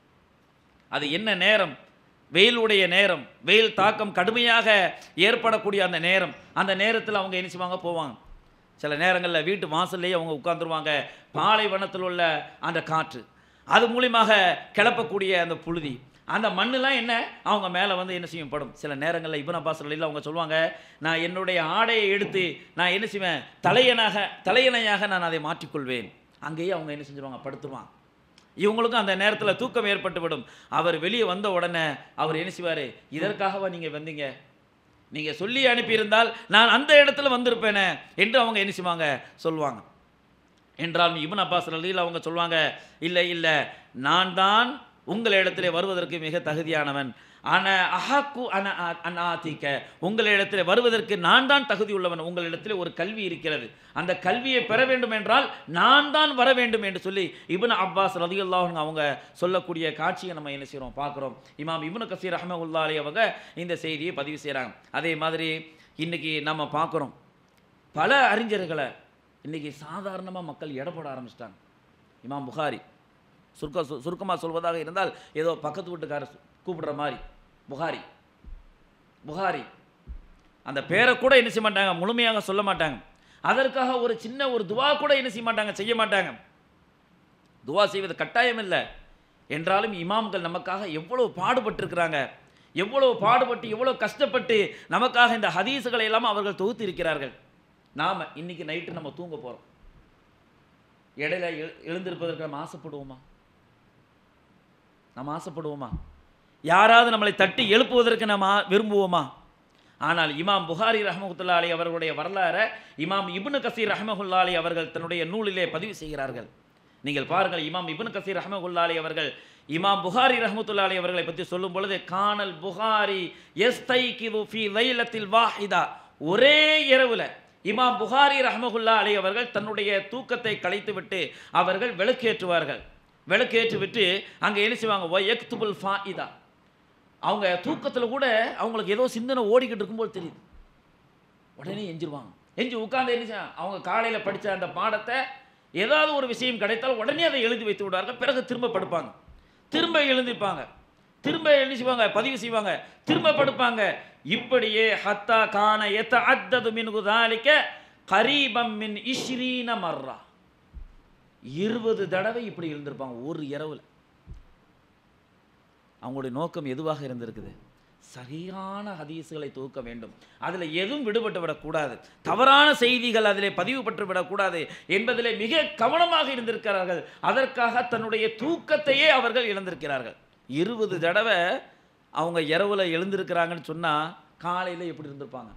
அது என்ன நேரம் வெயிலுடைய நேரம் வெயில் தாக்கம் கடுமையாக ஏற்படக்கூடிய அந்த நேரம் அந்த நேரத்தில் அவங்க என்ன செய்வாங்க போவாங்க சில நேரங்களில் வீட்டு வாசல்லையே அவங்க உட்காந்துருவாங்க பாலைவனத்தில் உள்ள அந்த காற்று அது மூலியமாக கிளப்பக்கூடிய அந்த புழுதி அந்த மண்ணெலாம் என்ன அவங்க மேலே வந்து என்ன செய்யும் படும் சில நேரங்களில் இபன் அப்பாஸ் ரலியல்லாஹு அவங்க சொல்லுவாங்க நான் என்னுடைய ஆடையை எடுத்து நான் என்ன செய்வேன் தலையனாக தலையணையாக நான் அதை மாற்றிக்கொள்வேன் அங்கேயே அவங்க என்ன செஞ்சுருவாங்க படுத்துருவாங்க இவங்களுக்கும் அந்த நேரத்தில் தூக்கம் ஏற்பட்டு விடும் அவர் வெளியே வந்த உடனே அவர் என்ன செய்வார் இதற்காகவா நீங்கள் வந்தீங்க நீங்கள் சொல்லி அனுப்பியிருந்தால் நான் அந்த இடத்துல வந்திருப்பேனே என்று அவங்க என்ன செய்வாங்க சொல்லுவாங்க என்றால் இப்னு அப்பாஸ் ரலியில் அவங்க சொல்லுவாங்க இல்லை இல்லை நான் தான் உங்கள் இடத்திலே வருவதற்கு மிக தகுதியானவன் அன அஹக்கு அன அனாதிக்க உங்களிடத்தில் வருவதற்கு நான் தான் தகுதி உள்ளவன் உங்களிடத்தில் ஒரு கல்வி இருக்கிறது அந்த கல்வியை பெற வேண்டும் என்றால் நான் தான் வர வேண்டும் என்று சொல்லி இப்னு அப்பாஸ் ரதியுல்லாஹ் அவங்க சொல்லக்கூடிய காட்சியை நம்ம என்ன செய்கிறோம் பார்க்குறோம் இமாம் இப்னு கசீர் ரஹமவுல்லா அலி அவங்க இந்த செய்தியை பதிவு செய்கிறாங்க அதே மாதிரி இன்னைக்கு நம்ம பார்க்குறோம் பல அறிஞர்களை இன்னைக்கு சாதாரணமாக மக்கள் எடை போட ஆரம்பிச்சிட்டாங்க இமாம் புகாரி சுருக்க சு- சுருக்கமாக சொல்வதாக இருந்தால் ஏதோ பக்கத்து வீட்டுக்காரர் சு- கூப்பிடுற மாதிரி புகாரி புகாரி அந்த பேரை கூட என்ன செய்ய மாட்டாங்க முழுமையாக சொல்ல மாட்டாங்க அதற்காக ஒரு சின்ன ஒரு துவா கூட என்ன செய்ய மாட்டாங்க செய்ய மாட்டாங்க துவா செய்வது கட்டாயம் இல்லை என்றாலும் இமாம்கள் நமக்காக எவ்வளவு பாடுபட்டிருக்கிறாங்க எவ்வளவு பாடுபட்டு எவ்வளவு கஷ்டப்பட்டு நமக்காக இந்த ஹதீஸுகளை எல்லாம் அவர்கள் தொகுத்து இருக்கிறார்கள் நாம் இன்னைக்கு நைட்டு நம்ம தூங்க போகிறோம் இடையில எழு எழுந்திருப்பதற்கு நம்ம ஆசைப்படுவோமா நம்ம ஆசைப்படுவோமா யாராவது நம்மளை தட்டி எழுப்புவதற்கு நம்ம ஆ- விரும்புவோமா ஆனால் இமாம் புகாரி ரஹமத்துல்லா அலி அவர்களுடைய வரலாறை இமாம் இப்னு கசீர் ரஹமகுல்லா அலி அவர்கள் தன்னுடைய நூலிலே பதிவு செய்கிறார்கள் நீங்கள் பாருங்கள் இமாம் இப்னு கசீர் ரஹமகுல்லா அலி அவர்கள் இமாம் புகாரி ரஹமத்துல்லா அலி அவர்களை பற்றி சொல்லும் பொழுது கானல் புகாரி எஸ்தை ஃபி லைலத்தில் வாஹிதா ஒரே இரவுல இமாம் புகாரி ரஹமகுல்லா அலி அவர்கள் தன்னுடைய தூக்கத்தை கலைத்துவிட்டு அவர்கள் விளக்கேற்றுவார்கள் விளக்கேற்றி விட்டு அங்கே என்ன செய்வாங்க ஒ எக்துபுல் ஃபாயிதா அவங்க தூக்கத்தில் கூட அவங்களுக்கு ஏதோ சிந்தனை ஓடிக்கிட்டு இருக்கும்போது தெரியுது உடனே எஞ்சிருவாங்க எஞ்சி உட்கார்ந்து என்ன செய்வாங்க? அவங்க காலையில் படித்த அந்த பாடத்தை ஏதாவது ஒரு விஷயம் கிடைத்தால் உடனே அதை எழுதி வைத்து விடுவார்கள் பிறகு திரும்ப படுப்பாங்க திரும்ப எழுந்திருப்பாங்க திரும்ப என்ன செய்வாங்க பதிவு செய்வாங்க திரும்ப படுப்பாங்க இப்படியே ஹத்தா கான எத்த அத்தது மின் குதாலிக்க கரீபம் மின் இஷ்ரீன மர்ரா இருபது தடவை இப்படி இருந்திருப்பாங்க ஒரு இரவில் அவங்களுடைய நோக்கம் எதுவாக இருந்திருக்குது சரியான ஹதீஸுகளை தொகுக்க வேண்டும் அதில் எதுவும் விடுபட்டு விடக்கூடாது தவறான செய்திகள் அதிலே பதிவுபட்டு விடக்கூடாது என்பதிலே மிக கவனமாக இருந்திருக்கிறார்கள் அதற்காக தன்னுடைய தூக்கத்தையே அவர்கள் இழந்திருக்கிறார்கள் இருபது தடவை அவங்க இரவுல எழுந்திருக்கிறாங்கன்னு சொன்னால் காலையில் எப்படி இருந்திருப்பாங்க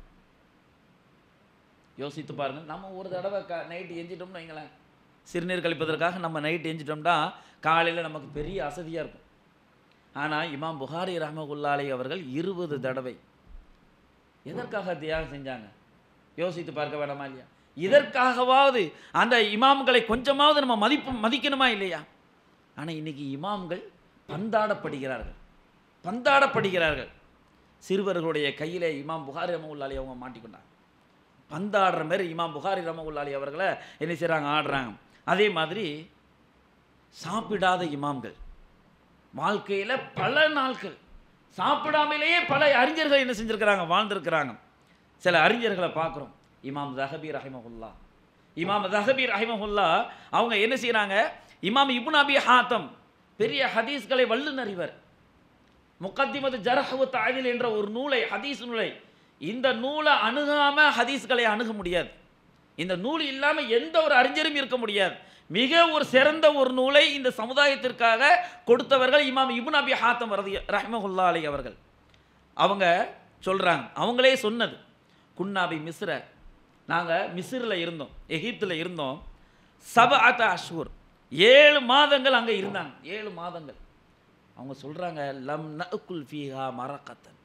யோசித்து பாருங்க நம்ம ஒரு தடவை க நைட்டு எஞ்சிட்டோம்னு வைங்களேன் சிறுநீர் கழிப்பதற்காக நம்ம நைட் எஞ்சிட்டோம்னா காலையில் நமக்கு பெரிய அசதியாக இருக்கும் ஆனால் இமாம் புகாரி ரஹமகுல்லாலை அவர்கள் இருபது தடவை எதற்காக தியாகம் செஞ்சாங்க யோசித்து பார்க்க வேண்டாமா இல்லையா இதற்காகவாவது அந்த இமாம்களை கொஞ்சமாவது நம்ம மதிப்பு மதிக்கணுமா இல்லையா ஆனால் இன்னைக்கு இமாம்கள் பந்தாடப்படுகிறார்கள் பந்தாடப்படுகிறார்கள் சிறுவர்களுடைய கையிலே இமாம் புகாரி ரமகுல்லாலி அவங்க மாட்டிக்கொண்டாங்க பந்தாடுற மாதிரி இமாம் புகாரி ரமகுல்லாலி அவர்களை என்ன செய்கிறாங்க ஆடுறாங்க அதே மாதிரி சாப்பிடாத இமாம்கள் வாழ்க்கையில் பல நாட்கள் சாப்பிடாமலேயே பல அறிஞர்கள் என்ன செஞ்சுருக்கிறாங்க வாழ்ந்திருக்கிறாங்க சில அறிஞர்களை பார்க்குறோம் இமாம் தஹபி ரஹிமஹுல்லா இமாம் தஹபி ரஹிமஹுல்லா அவங்க என்ன செய்கிறாங்க இமாம் இப்னு அபி ஹாத்தம் பெரிய ஹதீஸ்களை வல்லுநர் இவர் முகத்திமது ஜரஹவு தாதில் என்ற ஒரு நூலை ஹதீஸ் நூலை இந்த நூலை அணுகாம ஹதீஸ்களை அணுக முடியாது இந்த நூல் இல்லாமல் எந்த ஒரு அறிஞரும் இருக்க முடியாது மிக ஒரு சிறந்த ஒரு நூலை இந்த சமுதாயத்திற்காக கொடுத்தவர்கள் இமாம் இப்னு அபி ஹாத்தம் ரதி ரஹ்மஹுல்லா அலி அவர்கள் அவங்க சொல்கிறாங்க அவங்களே சொன்னது குன்னாபி மிஸ்ர நாங்கள் மிஸ்ரில் இருந்தோம் எகிப்தில் இருந்தோம் சப அத்த அஷ்வூர் ஏழு மாதங்கள் அங்கே இருந்தாங்க ஏழு மாதங்கள் அவங்க சொல்கிறாங்க லம் நகுல் ஃபீஹா மரக்கத்தன்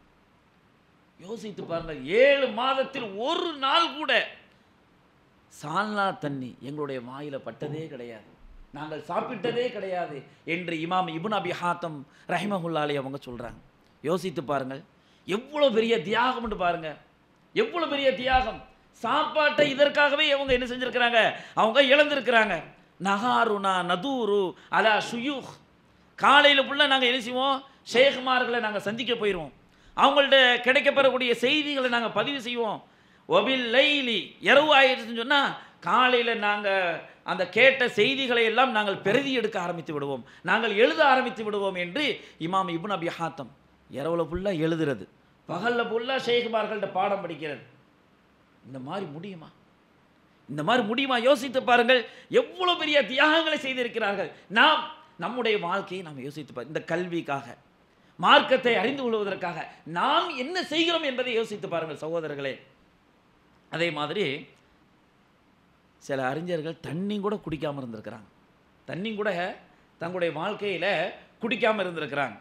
யோசித்து பாருங்கள் ஏழு மாதத்தில் ஒரு நாள் கூட சால்னா தண்ணி எங்களுடைய வாயில பட்டதே கிடையாது நாங்கள் சாப்பிட்டதே கிடையாது என்று இமாம் இப்னு அபி ஹாத்தம் ரஹிமஹுல்லாலி அவங்க சொல்றாங்க யோசித்து பாருங்கள் எவ்வளோ பெரிய தியாகம்னு பாருங்க எவ்வளோ பெரிய தியாகம் சாப்பாட்டை இதற்காகவே அவங்க என்ன செஞ்சிருக்கிறாங்க அவங்க இழந்திருக்கிறாங்க நகாருனா நதூரு அலா சுயூஹ் காலையில் ஃபுல்லாக நாங்கள் என்ன செய்வோம் ஷேகுமார்களை நாங்கள் சந்திக்க போயிடுவோம் அவங்கள்ட்ட கிடைக்கப்பெறக்கூடிய செய்திகளை நாங்கள் பதிவு செய்வோம் ஒபில் லைலி இரவு ஆயிடுச்சுன்னு சொன்னால் காலையில் நாங்கள் அந்த கேட்ட செய்திகளை எல்லாம் நாங்கள் பிரதி எடுக்க ஆரம்பித்து விடுவோம் நாங்கள் எழுத ஆரம்பித்து விடுவோம் என்று இமாம் இப்னு அபி ஹாத்தம் இரவுல ஃபுல்லாக எழுதுறது பகலில் ஃபுல்லாக ஷேகுமார்கள்ட்ட பாடம் படிக்கிறது இந்த மாதிரி முடியுமா இந்த மாதிரி முடியுமா யோசித்து பாருங்கள் எவ்வளவு பெரிய தியாகங்களை செய்திருக்கிறார்கள் நாம் நம்முடைய வாழ்க்கையை நாம் யோசித்து பார் இந்த கல்விக்காக மார்க்கத்தை அறிந்து கொள்வதற்காக நாம் என்ன செய்கிறோம் என்பதை யோசித்து பாருங்கள் சகோதரர்களே அதே மாதிரி சில அறிஞர்கள் தண்ணி கூட குடிக்காமல் இருந்திருக்கிறாங்க தண்ணி கூட தங்களுடைய வாழ்க்கையில் குடிக்காமல் இருந்திருக்கிறாங்க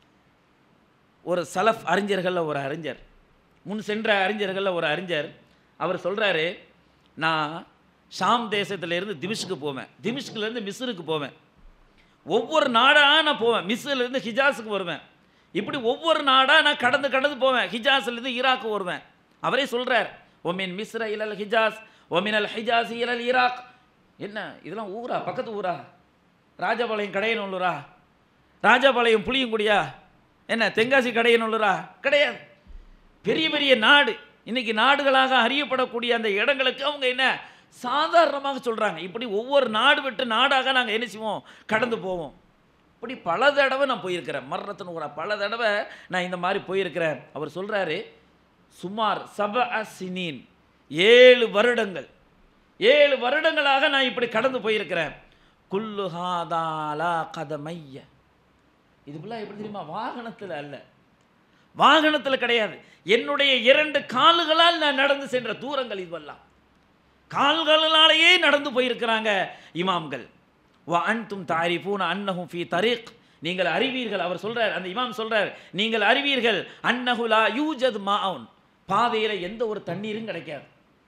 ஒரு சலஃப் அறிஞர்களில் ஒரு அறிஞர் முன் சென்ற அறிஞர்களில் ஒரு அறிஞர் அவர் சொல்கிறாரு நான் ஷாம் தேசத்திலேருந்து திமிஷ்க்கு போவேன் திமிஷ்குலேருந்து மிஸ்ருக்கு போவேன் ஒவ்வொரு நாடாக நான் போவேன் மிஸ்ரிலேருந்து ஹிஜாஸுக்கு வருவேன் இப்படி ஒவ்வொரு நாடாக நான் கடந்து கடந்து போவேன் ஹிஜாஸ்லேருந்து ஈராக்கு வருவேன் அவரே சொல்கிறார் ஒமின் மிஸ்ர இலல் ஹிஜாஸ் ஒமின் அல் ஹிஜாஸ் இலல் ஈராக் என்ன இதெல்லாம் ஊரா பக்கத்து ஊரா ராஜபாளையம் கடையநல்லூரா ராஜபாளையம் புளியங்குடியா என்ன தென்காசி கடையநல்லூரா கிடையாது பெரிய பெரிய நாடு இன்னைக்கு நாடுகளாக அறியப்படக்கூடிய அந்த இடங்களுக்கு அவங்க என்ன சாதாரணமாக சொல்கிறாங்க இப்படி ஒவ்வொரு நாடு விட்டு நாடாக நாங்கள் என்ன செய்வோம் கடந்து போவோம் இப்படி பல தடவை நான் போயிருக்கிறேன் மரணத்தின் ஊரா பல தடவை நான் இந்த மாதிரி போயிருக்கிறேன் அவர் சொல்கிறாரு சுமார் சப சினீன் ஏழு வருடங்கள் ஏழு வருடங்களாக நான் இப்படி கடந்து போயிருக்கிறேன் குல்லு ஹாதாலா கதமைய இது ஃபுல்லாக எப்படி தெரியுமா வாகனத்தில் அல்ல வாகனத்தில் கிடையாது என்னுடைய இரண்டு கால்களால் நான் நடந்து சென்ற தூரங்கள் இதுவெல்லாம் கால்களாலேயே நடந்து போயிருக்கிறாங்க இமாம்கள் வ அன்தும் தாரிஃபூன அன்னஹும் ஃபி தரீக் நீங்கள் அறிவீர்கள் அவர் சொல்றார் அந்த இமாம் சொல்றார் நீங்கள் அறிவீர்கள் அன்னஹுலா யூஜத் மாவுன் பாதையில் எந்த ஒரு தண்ணீரும் கிடைக்காது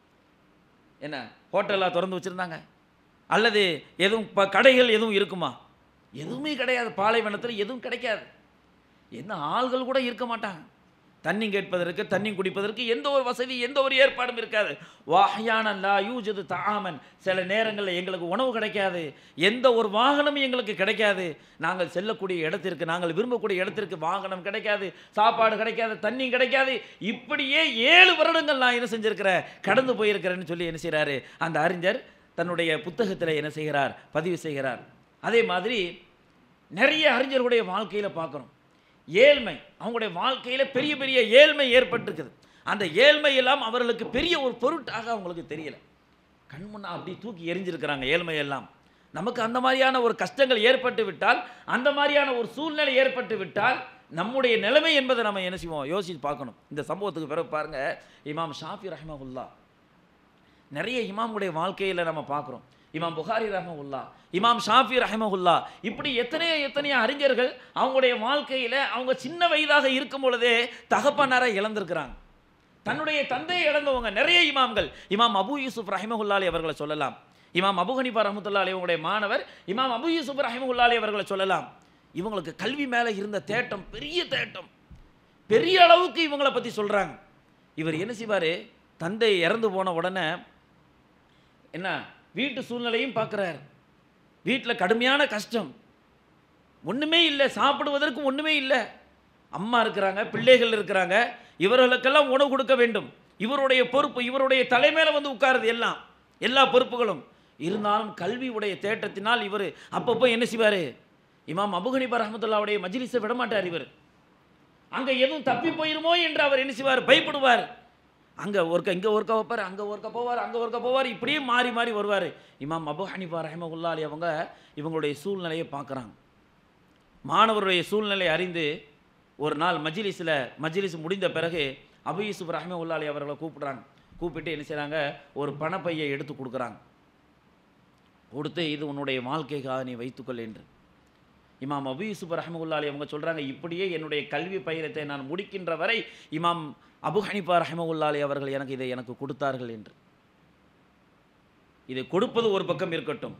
என்ன ஹோட்டலாக திறந்து வச்சுருந்தாங்க அல்லது எதுவும் இப்போ கடைகள் எதுவும் இருக்குமா எதுவுமே கிடையாது பாலைவனத்தில் எதுவும் கிடைக்காது என்ன ஆள்கள் கூட இருக்க மாட்டாங்க தண்ணி கேட்பதற்கு தண்ணி குடிப்பதற்கு எந்த ஒரு வசதி எந்த ஒரு ஏற்பாடும் இருக்காது வாஹ்யான லா யூஜது தாமன் சில நேரங்களில் எங்களுக்கு உணவு கிடைக்காது எந்த ஒரு வாகனமும் எங்களுக்கு கிடைக்காது நாங்கள் செல்லக்கூடிய இடத்திற்கு நாங்கள் விரும்பக்கூடிய இடத்திற்கு வாகனம் கிடைக்காது சாப்பாடு கிடைக்காது தண்ணி கிடைக்காது இப்படியே ஏழு வருடங்கள் நான் என்ன செஞ்சிருக்கிறேன் கடந்து போயிருக்கிறேன்னு சொல்லி என்ன செய்கிறாரு அந்த அறிஞர் தன்னுடைய புத்தகத்தில் என்ன செய்கிறார் பதிவு செய்கிறார் அதே மாதிரி நிறைய அறிஞர்களுடைய வாழ்க்கையில் பார்க்குறோம் ஏழ்மை அவங்களுடைய வாழ்க்கையில் பெரிய பெரிய ஏழ்மை ஏற்பட்டிருக்குது அந்த ஏழ்மை எல்லாம் அவர்களுக்கு பெரிய ஒரு பொருட்டாக அவங்களுக்கு தெரியல கண் முன்னா அப்படி தூக்கி எரிஞ்சிருக்கிறாங்க ஏழ்மை எல்லாம் நமக்கு அந்த மாதிரியான ஒரு கஷ்டங்கள் ஏற்பட்டு விட்டால் அந்த மாதிரியான ஒரு சூழ்நிலை ஏற்பட்டு விட்டால் நம்முடைய நிலைமை என்பதை நம்ம என்ன செய்வோம் யோசித்து பார்க்கணும் இந்த சம்பவத்துக்கு பிறகு பாருங்க இமாம் ஷாஃபி ரஹ்மகுல்லா நிறைய இமாமுடைய வாழ்க்கையில் நம்ம பார்க்குறோம் இமாம் புகாரி ரஹமகுல்லா இமாம் ஷாஃபி ரஹமகுல்லா இப்படி எத்தனையோ எத்தனையோ அறிஞர்கள் அவங்களுடைய வாழ்க்கையில் அவங்க சின்ன வயதாக இருக்கும் பொழுதே தகப்பனாரை இழந்திருக்கிறாங்க தன்னுடைய தந்தையை இழந்தவங்க நிறைய இமாம்கள் இமாம் அபு யூசுப் ரஹிமகுல்லாலி அவர்களை சொல்லலாம் இமாம் அபு ஹனிஃபா ரஹமத்துல்லா அலி அவங்களுடைய மாணவர் இமாம் அபு யூசுப் ரஹிமகுல்லாலி அவர்களை சொல்லலாம் இவங்களுக்கு கல்வி மேலே இருந்த தேட்டம் பெரிய தேட்டம் பெரிய அளவுக்கு இவங்களை பற்றி சொல்கிறாங்க இவர் என்ன செய்வார் தந்தை இறந்து போன உடனே என்ன வீட்டு சூழ்நிலையும் பார்க்குறார் வீட்டில் கடுமையான கஷ்டம் ஒன்றுமே இல்லை சாப்பிடுவதற்கு ஒன்றுமே இல்லை அம்மா இருக்கிறாங்க பிள்ளைகள் இருக்கிறாங்க இவர்களுக்கெல்லாம் உணவு கொடுக்க வேண்டும் இவருடைய பொறுப்பு இவருடைய தலைமையில் வந்து உட்காருது எல்லாம் எல்லா பொறுப்புகளும் இருந்தாலும் கல்வியுடைய தேட்டத்தினால் இவர் அப்பப்போ என்ன செய்வார் இமாம் அபுகனிபா ரஹமத்துல்லாவுடைய மஜ்லிஸை விடமாட்டார் இவர் அங்கே எதுவும் தப்பி போயிருமோ என்று அவர் என்ன செய்வார் பயப்படுவார் அங்கே ஒருக்க இங்கே ஒருக்க வைப்பார் அங்கே ஒருக்க போவார் அங்கே ஒருக்க போவார் இப்படியே மாறி மாறி வருவார் இமாம் அபு ஹனிஃபா ரஹமகுல்லா அலி அவங்க இவங்களுடைய சூழ்நிலையை பார்க்குறாங்க மாணவருடைய சூழ்நிலை அறிந்து ஒரு நாள் மஜ்லிஸில் மஜ்லிஸ் முடிந்த பிறகு அபு யூசுப் ரஹமகுல்லா அலி அவர்களை கூப்பிடுறாங்க கூப்பிட்டு என்ன செய்கிறாங்க ஒரு பணப்பையை எடுத்து கொடுக்குறாங்க கொடுத்து இது உன்னுடைய வாழ்க்கைக்காக நீ வைத்துக்கொள் என்று இமாம் அபு யூசுப் ரஹமகுல்லா அலி அவங்க சொல்கிறாங்க இப்படியே என்னுடைய கல்வி பயிரத்தை நான் முடிக்கின்ற வரை இமாம் அபு ஹனிஃபா ரஹமகுல்லா அலி அவர்கள் எனக்கு இதை எனக்கு கொடுத்தார்கள் என்று இதை கொடுப்பது ஒரு பக்கம் இருக்கட்டும்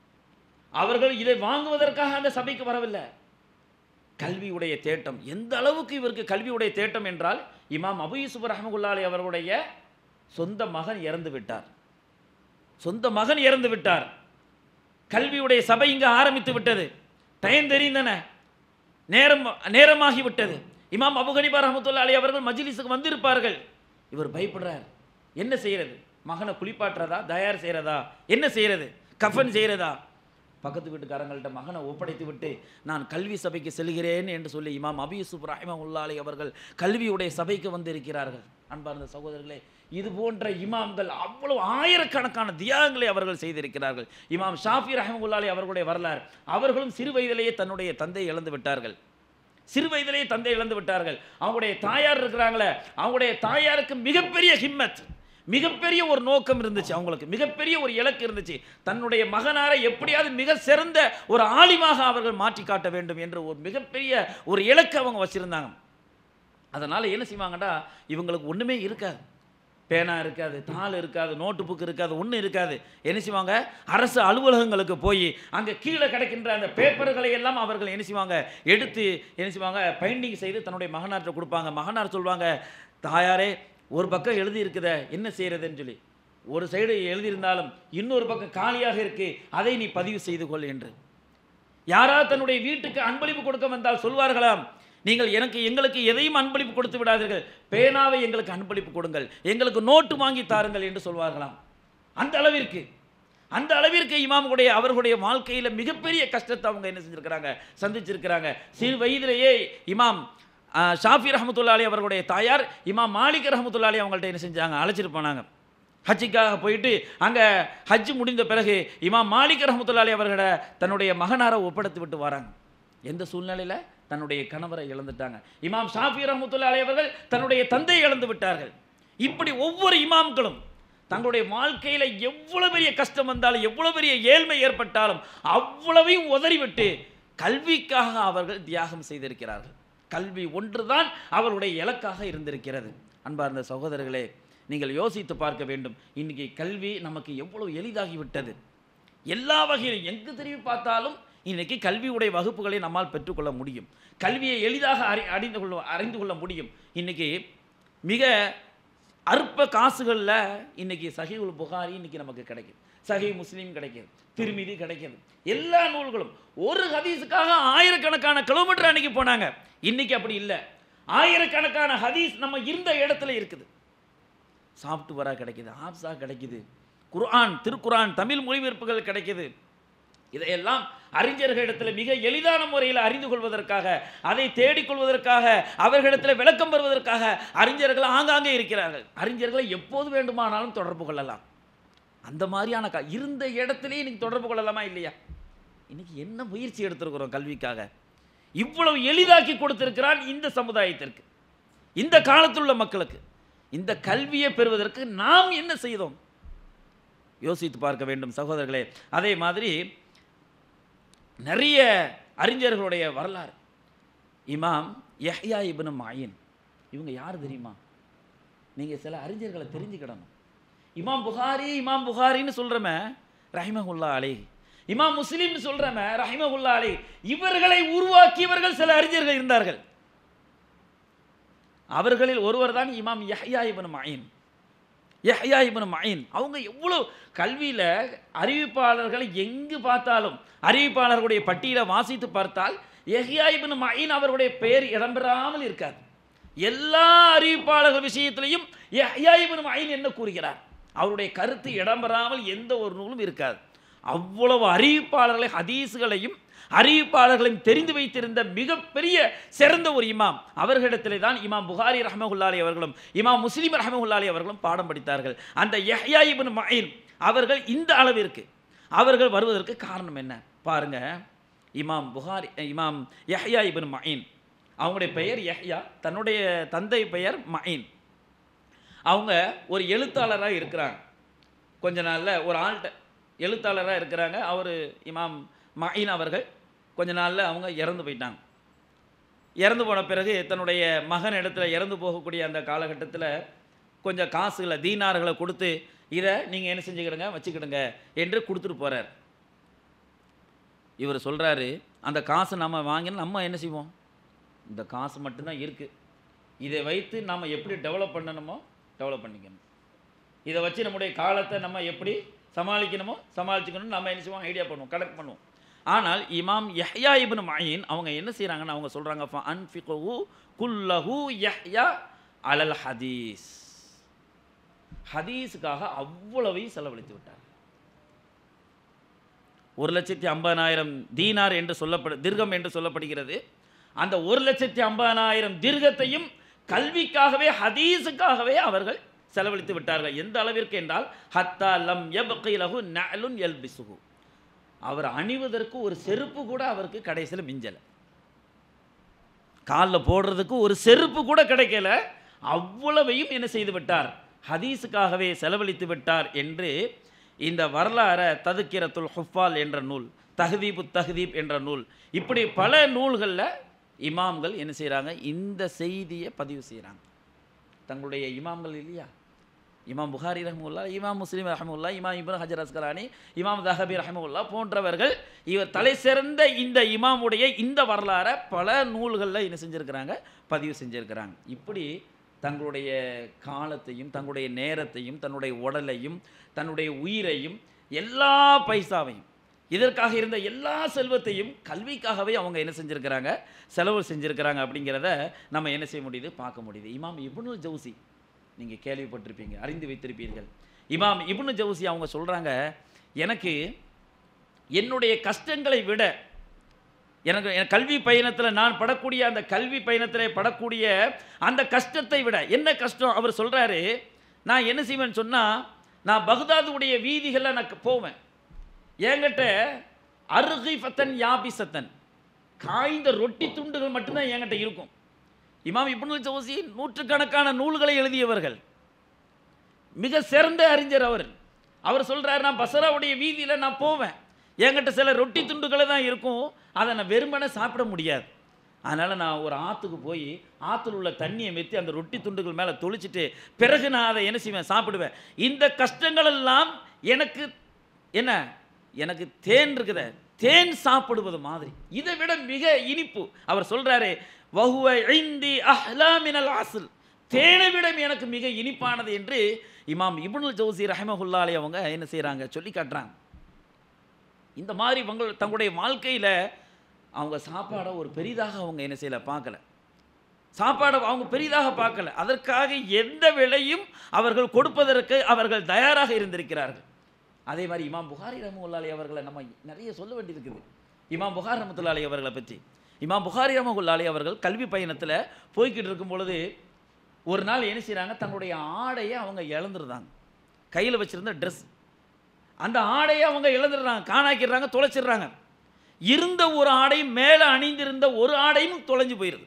அவர்கள் இதை வாங்குவதற்காக அந்த சபைக்கு வரவில்லை கல்வியுடைய தேட்டம் எந்த அளவுக்கு இவருக்கு கல்வியுடைய தேட்டம் என்றால் இமாம் அபு யூசுப் ரஹமகுல்லா அலி அவர்களுடைய சொந்த மகன் இறந்து விட்டார் சொந்த மகன் இறந்து விட்டார் கல்வியுடைய சபை இங்கு ஆரம்பித்து விட்டது டைம் தெரிந்தன நேரம் நேரமாகி விட்டது இமாம் அபு ஹனிபா ரஹமத்துல்லா அலி அவர்கள் மஜ்லிஸுக்கு வந்திருப்பார்கள் இவர் பயப்படுறார் என்ன செய்யறது மகனை குளிப்பாட்டுறதா தயார் செய்கிறதா என்ன செய்யறது கஃபன் செய்கிறதா பக்கத்து வீட்டுக்காரங்கள்ட்ட மகனை ஒப்படைத்து விட்டு நான் கல்வி சபைக்கு செல்கிறேன் என்று சொல்லி இமாம் அபி யூசுப் ரஹிமஹுல்லாலி அவர்கள் கல்வியுடைய சபைக்கு வந்திருக்கிறார்கள் அன்பார்ந்த சகோதரர்களே இது போன்ற இமாம்கள் அவ்வளவு ஆயிரக்கணக்கான தியாகங்களை அவர்கள் செய்திருக்கிறார்கள் இமாம் ஷாஃபி ரஹமுல்லாலி அவர்களுடைய வரலாறு அவர்களும் சிறு வயதிலேயே தன்னுடைய தந்தை இழந்து விட்டார்கள் சிறு வயதிலேயே தந்தை இழந்து விட்டார்கள் அவங்களுடைய தாயார் இருக்கிறாங்களே அவங்களுடைய தாயாருக்கு மிகப்பெரிய ஹிம்மத் மிகப்பெரிய ஒரு நோக்கம் இருந்துச்சு அவங்களுக்கு மிகப்பெரிய ஒரு இலக்கு இருந்துச்சு தன்னுடைய மகனாரை எப்படியாவது மிக சிறந்த ஒரு ஆலிமாக அவர்கள் மாற்றி காட்ட வேண்டும் என்று ஒரு மிகப்பெரிய ஒரு இலக்கு அவங்க வச்சிருந்தாங்க அதனால் என்ன செய்வாங்கடா இவங்களுக்கு ஒன்றுமே இருக்காது பேனா இருக்காது தாள் இருக்காது நோட்டு புக் இருக்காது ஒன்றும் இருக்காது என்ன செய்வாங்க அரசு அலுவலகங்களுக்கு போய் அங்கே கீழே கிடைக்கின்ற அந்த பேப்பர்களை எல்லாம் அவர்கள் என்ன செய்வாங்க எடுத்து என்ன செய்வாங்க பைண்டிங் செய்து தன்னுடைய மகனார்ட்ட கொடுப்பாங்க மகனார் சொல்லுவாங்க தாயாரே ஒரு பக்கம் எழுதி இருக்குதே என்ன செய்யறதுன்னு சொல்லி ஒரு சைடு எழுதியிருந்தாலும் இன்னொரு பக்கம் காலியாக இருக்கு அதை நீ பதிவு செய்து கொள் என்று யாராவது தன்னுடைய வீட்டுக்கு அன்பளிப்பு கொடுக்க வந்தால் சொல்வார்களாம் நீங்கள் எனக்கு எங்களுக்கு எதையும் அன்பளிப்பு கொடுத்து விடாதீர்கள் பேனாவை எங்களுக்கு அன்பளிப்பு கொடுங்கள் எங்களுக்கு நோட்டு வாங்கி தாருங்கள் என்று சொல்வார்களாம் அந்த அளவிற்கு அந்த அளவிற்கு இமாமுடைய அவர்களுடைய வாழ்க்கையில் மிகப்பெரிய கஷ்டத்தை அவங்க என்ன செஞ்சிருக்கிறாங்க சந்திச்சிருக்கிறாங்க சிறு வயதிலேயே இமாம் ஆ, ஷாஃபி ரஹமத்துல்லாலி அவர்களுடைய தாயார் இமாம் மாலிக் ரஹமத்துல்லாலி அவங்கள்ட்ட என்ன செஞ்சாங்க அழைச்சிட்டு போனாங்க ஹஜ்ஜுக்காக போயிட்டு அங்கே ஹஜ் முடிந்த பிறகு இமாம் மாலிக் ரஹமத்துல்லாலி அவர்கள தன்னுடைய மகனாரை ஒப்படைத்து விட்டு வராங்க எந்த சூழ்நிலையில் தன்னுடைய கணவரை இழந்துட்டாங்க இமாம் ஷாஃபி ரஹமத்துல்லாலி அவர்கள் தன்னுடைய தந்தையை இழந்து விட்டார்கள் இப்படி ஒவ்வொரு இமாம்களும் தங்களுடைய வாழ்க்கையில் எவ்வளவு பெரிய கஷ்டம் வந்தாலும் எவ்வளவு பெரிய ஏழ்மை ஏற்பட்டாலும் அவ்வளவையும் உதறிவிட்டு கல்விக்காக அவர்கள் தியாகம் செய்திருக்கிறார்கள் கல்வி ஒன்றுதான் அவருடைய இலக்காக இருந்திருக்கிறது அன்பார்ந்த சகோதரர்களே நீங்கள் யோசித்து பார்க்க வேண்டும் இன்னைக்கு கல்வி நமக்கு எவ்வளவு எளிதாகிவிட்டது எல்லா வகையிலும் எங்கு திரும்பி பார்த்தாலும் இன்னைக்கு கல்வியுடைய வகுப்புகளை நம்மால் பெற்றுக்கொள்ள முடியும் கல்வியை எளிதாக அறி அறிந்து கொள்ள அறிந்து கொள்ள முடியும் இன்னைக்கு மிக அற்ப காசுகளில் இன்னைக்கு சஹீவுல் புகாரி இன்னைக்கு நமக்கு கிடைக்குது சஹி முஸ்லீம் கிடைக்குது திருமிதி கிடைக்குது எல்லா நூல்களும் ஒரு ஹதீஸுக்காக ஆயிரக்கணக்கான கிலோமீட்டர் அன்னைக்கு போனாங்க இன்னைக்கு அப்படி இல்லை ஆயிரக்கணக்கான ஹதீஸ் நம்ம இருந்த இடத்துல இருக்குது சாஃப்ட்வேராக கிடைக்குது ஆப்ஸாக கிடைக்குது குர்ஆன் திருக்குர்ஆன் தமிழ் மொழிபெயர்ப்புகள் கிடைக்குது இதையெல்லாம் அறிஞர்களிடத்தில் மிக எளிதான முறையில் அறிந்து கொள்வதற்காக அதை தேடிக்கொள்வதற்காக அவர்களிடத்தில் விளக்கம் பெறுவதற்காக அறிஞர்கள் ஆங்காங்கே இருக்கிறார்கள் அறிஞர்களை எப்போது வேண்டுமானாலும் தொடர்பு கொள்ளலாம் அந்த மாதிரியான க இருந்த இடத்திலே இன்னைக்கு தொடர்பு கொள்ளலாமா இல்லையா இன்னைக்கு என்ன முயற்சி எடுத்திருக்கிறோம் கல்விக்காக இவ்வளவு எளிதாக்கி கொடுத்திருக்கிறான் இந்த சமுதாயத்திற்கு இந்த காலத்தில் உள்ள மக்களுக்கு இந்த கல்வியை பெறுவதற்கு நாம் என்ன செய்தோம் யோசித்து பார்க்க வேண்டும் சகோதரர்களே அதே மாதிரி நிறைய அறிஞர்களுடைய வரலாறு இமாம் யஹ்யா இப்னு மாயின் இவங்க யார் தெரியுமா நீங்கள் சில அறிஞர்களை தெரிஞ்சுக்கிடணும் இமாம் புகாரி இமாம் புகாரின்னு சொல்கிறமே ரஹிமஹுல்லா அலை இமாம் முஸ்லீம்னு சொல்கிறமே ரஹிமஹுல்லா அலை இவர்களை உருவாக்கியவர்கள் சில அறிஞர்கள் இருந்தார்கள் அவர்களில் ஒருவர் தான் இமாம் யஹ்யா இப்னு மாயின் யஹ்யா இப்னு மயின் அவங்க எவ்வளோ கல்வியில் அறிவிப்பாளர்களை எங்கு பார்த்தாலும் அறிவிப்பாளர்களுடைய பட்டியலை வாசித்து பார்த்தால் யஹ்யா இப்னு மயின் அவர்களுடைய பெயர் இடம்பெறாமல் இருக்காது எல்லா அறிவிப்பாளர்கள் விஷயத்திலையும் யஹ்யா இப்னு மயின் என்ன கூறுகிறார் அவருடைய கருத்து இடம்பெறாமல் எந்த ஒரு நூலும் இருக்காது அவ்வளவு அறிவிப்பாளர்களை ஹதீஸ்களையும் அறிவிப்பாளர்களையும் தெரிந்து வைத்திருந்த மிகப்பெரிய சிறந்த ஒரு இமாம் அவர்களிடத்திலே தான் இமாம் புகாரி ரஹமகுல்லாலி அவர்களும் இமாம் முஸ்லீம் ரஹமகுல்லாலி அவர்களும் பாடம் படித்தார்கள் அந்த யஹ்யா இப்னு மயின் அவர்கள் இந்த அளவிற்கு அவர்கள் வருவதற்கு காரணம் என்ன பாருங்க இமாம் புகாரி இமாம் யஹ்யா இப்னு மயின் அவங்களுடைய பெயர் யஹ்யா தன்னுடைய தந்தை பெயர் மயின் அவங்க ஒரு எழுத்தாளராக இருக்கிறாங்க கொஞ்ச நாளில் ஒரு ஆள்கிட்ட எழுத்தாளராக இருக்கிறாங்க அவர் இமாம் மயின் அவர்கள் கொஞ்ச நாளில் அவங்க இறந்து போயிட்டாங்க இறந்து போன பிறகு தன்னுடைய மகன் இடத்துல இறந்து போகக்கூடிய அந்த காலகட்டத்தில் கொஞ்சம் காசுகளை தீனார்களை கொடுத்து இதை நீங்கள் என்ன செஞ்சுக்கிடுங்க வச்சுக்கிடுங்க என்று கொடுத்துட்டு போகிறார் இவர் சொல்கிறாரு அந்த காசை நம்ம வாங்கினா நம்ம என்ன செய்வோம் இந்த காசு மட்டும்தான் இருக்குது இதை வைத்து நம்ம எப்படி டெவலப் பண்ணணுமோ டெவலப் பண்ணிக்கணும் இதை வச்சு நம்முடைய காலத்தை நம்ம எப்படி சமாளிக்கணுமோ சமாளிச்சுக்கணும் நம்ம என்ன செய்வோம் ஐடியா பண்ணுவோம் கனெக்ட் பண்ணுவோம் ஆனால் இமாம் யஹ்யா இப்னு மயின் அவங்க என்ன செய்கிறாங்கன்னு அவங்க சொல்கிறாங்க ஃப அன்ஃபிகஹு குல்லஹு யஹ்யா அலல் ஹதீஸ் ஹதீஸுக்காக அவ்வளவையும் செலவழித்து விட்டார் ஒரு லட்சத்தி ஐம்பதாயிரம் தீனார் என்று சொல்லப்படு திர்கம் என்று சொல்லப்படுகிறது அந்த ஒரு லட்சத்தி ஐம்பதாயிரம் திர்கத்தையும் கல்விக்காகவே ஹதீஸுக்காகவே அவர்கள் செலவழித்து விட்டார்கள் எந்த அளவிற்கு என்றால் ஹத்தா லம் யபகிலஹு நஅலுன் யல்பிசுஹு அவர் அணிவதற்கு ஒரு செருப்பு கூட அவருக்கு கடைசியில் மிஞ்சலை காலில் போடுறதுக்கு ஒரு செருப்பு கூட கிடைக்கல அவ்வளவையும் என்ன செய்து விட்டார் ஹதீஸுக்காகவே செலவழித்து விட்டார் என்று இந்த வரலாற ததுக்கிரத்துல் ஹுஃபால் என்ற நூல் தஹதீபு தஹதீப் என்ற நூல் இப்படி பல நூல்களில் இமாம்கள் என்ன செய்கிறாங்க இந்த செய்தியை பதிவு செய்கிறாங்க தங்களுடைய இமாம்கள் இல்லையா இமாம் புகாரி ரஹமுல்லா இமாம் முஸ்லீம் ரஹமுல்லா இமாம் இப்னு ஹஜர் அஸ்கலானி இமாம் தஹபி ரஹமுல்லா போன்றவர்கள் இவர் தலை சிறந்த இந்த இமாமுடைய இந்த வரலாறை பல நூல்களில் என்ன செஞ்சுருக்கிறாங்க பதிவு செஞ்சுருக்கிறாங்க இப்படி தங்களுடைய காலத்தையும் தங்களுடைய நேரத்தையும் தன்னுடைய உடலையும் தன்னுடைய உயிரையும் எல்லா பைசாவையும் இதற்காக இருந்த எல்லா செல்வத்தையும் கல்விக்காகவே அவங்க என்ன செஞ்சுருக்கிறாங்க செலவு செஞ்சுருக்கிறாங்க அப்படிங்கிறத நம்ம என்ன செய்ய முடியுது பார்க்க முடியுது இமாம் இப்னுல் ஜவுசி நீங்கள் கேள்விப்பட்டிருப்பீங்க அறிந்து வைத்திருப்பீர்கள் இமாம் இப்னு ஜவுசி அவங்க சொல்கிறாங்க எனக்கு என்னுடைய கஷ்டங்களை விட எனக்கு என் கல்வி பயணத்தில் நான் படக்கூடிய அந்த கல்வி பயணத்தில் படக்கூடிய அந்த கஷ்டத்தை விட என்ன கஷ்டம் அவர் சொல்கிறாரு நான் என்ன செய்வேன்னு சொன்னால் நான் பக்தாதுடைய வீதிகளில் நான் போவேன் என்கிட்ட அருகி ஃபத்தன் யாபி சத்தன் காய்ந்த ரொட்டி துண்டுகள் மட்டும்தான் என்கிட்ட இருக்கும் இமாம் இப்னுல் ஜவுசி நூற்றுக்கணக்கான நூல்களை எழுதியவர்கள் மிக சிறந்த அறிஞர் அவர் அவர் சொல்கிறார் நான் பசராவுடைய வீதியில் நான் போவேன் என்கிட்ட சில ரொட்டி துண்டுகளை தான் இருக்கும் அதை நான் வெறுமனே சாப்பிட முடியாது அதனால் நான் ஒரு ஆற்றுக்கு போய் ஆற்றுல உள்ள தண்ணியை மெத்தி அந்த ரொட்டி துண்டுகள் மேலே தொளிச்சிட்டு பிறகு நான் அதை என்ன செய்வேன் சாப்பிடுவேன் இந்த கஷ்டங்கள் எல்லாம் எனக்கு என்ன எனக்கு தேன் இருக்குத தேன் சாப்பிடுவது மாதிரி இதை விட மிக இனிப்பு அவர் சொல்கிறாரு வஹுவ ஐந்தி அஹ்லாமினல் ஆசில் தேனை விட எனக்கு மிக இனிப்பானது என்று இமாம் இப்னுல் ஜவுசி ரஹமஹுல்லாலே அவங்க என்ன செய்கிறாங்க சொல்லி காட்டுறாங்க இந்த மாதிரி இவங்க தங்களுடைய வாழ்க்கையில் அவங்க சாப்பாடை ஒரு பெரிதாக அவங்க என்ன செய்யலை பார்க்கல சாப்பாடை அவங்க பெரிதாக பார்க்கல அதற்காக எந்த விலையும் அவர்கள் கொடுப்பதற்கு அவர்கள் தயாராக இருந்திருக்கிறார்கள் அதே மாதிரி இமாம் புகாரி ரஹமுல்லாலி அவர்களை நம்ம நிறைய சொல்ல வேண்டியிருக்குது இமாம் புகார் ரஹமத்துல்லாலி அவர்களை பற்றி இமாம் புகாரி ரஹமுல்லாலி அவர்கள் கல்வி பயணத்தில் போய்கிட்டு இருக்கும் பொழுது ஒரு நாள் என்ன செய்கிறாங்க தங்களுடைய ஆடையை அவங்க இழந்துருந்தாங்க கையில் வச்சுருந்த ட்ரெஸ் அந்த ஆடையை அவங்க இழந்துடுறாங்க காணாக்கிடுறாங்க தொலைச்சிடுறாங்க இருந்த ஒரு ஆடையும் மேலே அணிந்திருந்த ஒரு ஆடையும் தொலைஞ்சு போயிடுது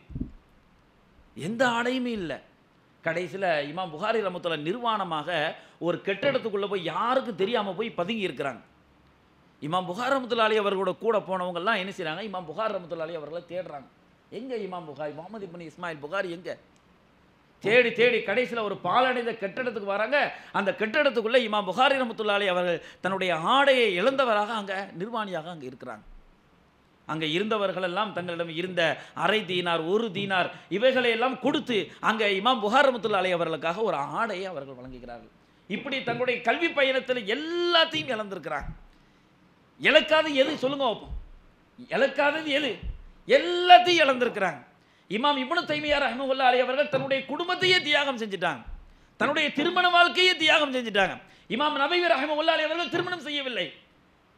எந்த ஆடையுமே இல்லை கடைசியில் இமாம் புகாரி ரமத்துல நிர்வாணமாக ஒரு கெட்டிடத்துக்குள்ளே போய் யாருக்கும் தெரியாமல் போய் பதுங்கி இருக்கிறாங்க இமாம் புகார் ரமத்துல்லாலி அவர்களோட கூட போனவங்கெல்லாம் என்ன செய்கிறாங்க இமாம் புகார் ரமத்துல்லாலி அவர்களை தேடுறாங்க எங்கே இமாம் புகாரி முகமது இப்னு இஸ்மாயில் புகாரி எங்கே தேடி தேடி கடைசியில் ஒரு பாலடைந்த கெட்டிடத்துக்கு வராங்க அந்த கெட்டிடத்துக்குள்ளே இமாம் புகாரி ரமத்துல்லாலி அவர்கள் தன்னுடைய ஆடையை இழந்தவராக அங்கே நிர்வாணியாக அங்கே இருக்கிறாங்க அங்கே இருந்தவர்களெல்லாம் தங்களிடம் இருந்த அரை தீனார் ஒரு தீனார் இவைகளை எல்லாம் கொடுத்து அங்கே இமாம் புகார் ரமத்துல்லாலி அவர்களுக்காக ஒரு ஆடையை அவர்கள் வழங்குகிறார்கள் இப்படி தங்களுடைய கல்வி பயணத்தில் எல்லாத்தையும் இழந்திருக்கிறாங்க இழக்காது எது சொல்லுங்க பார்ப்போம் இழக்காதது எது எல்லாத்தையும் இழந்திருக்கிறாங்க இமாம் இப்னு தைமியார் ரஹ்மத்துல்லாஹி அலைஹி அவர்கள் தன்னுடைய குடும்பத்தையே தியாகம் செஞ்சுட்டாங்க தன்னுடைய திருமண வாழ்க்கையே தியாகம் செஞ்சுட்டாங்க இமாம் நபி ரஹ்மத்துல்லாஹி அலைஹி அவர்கள் திருமணம் செய்யவில்லை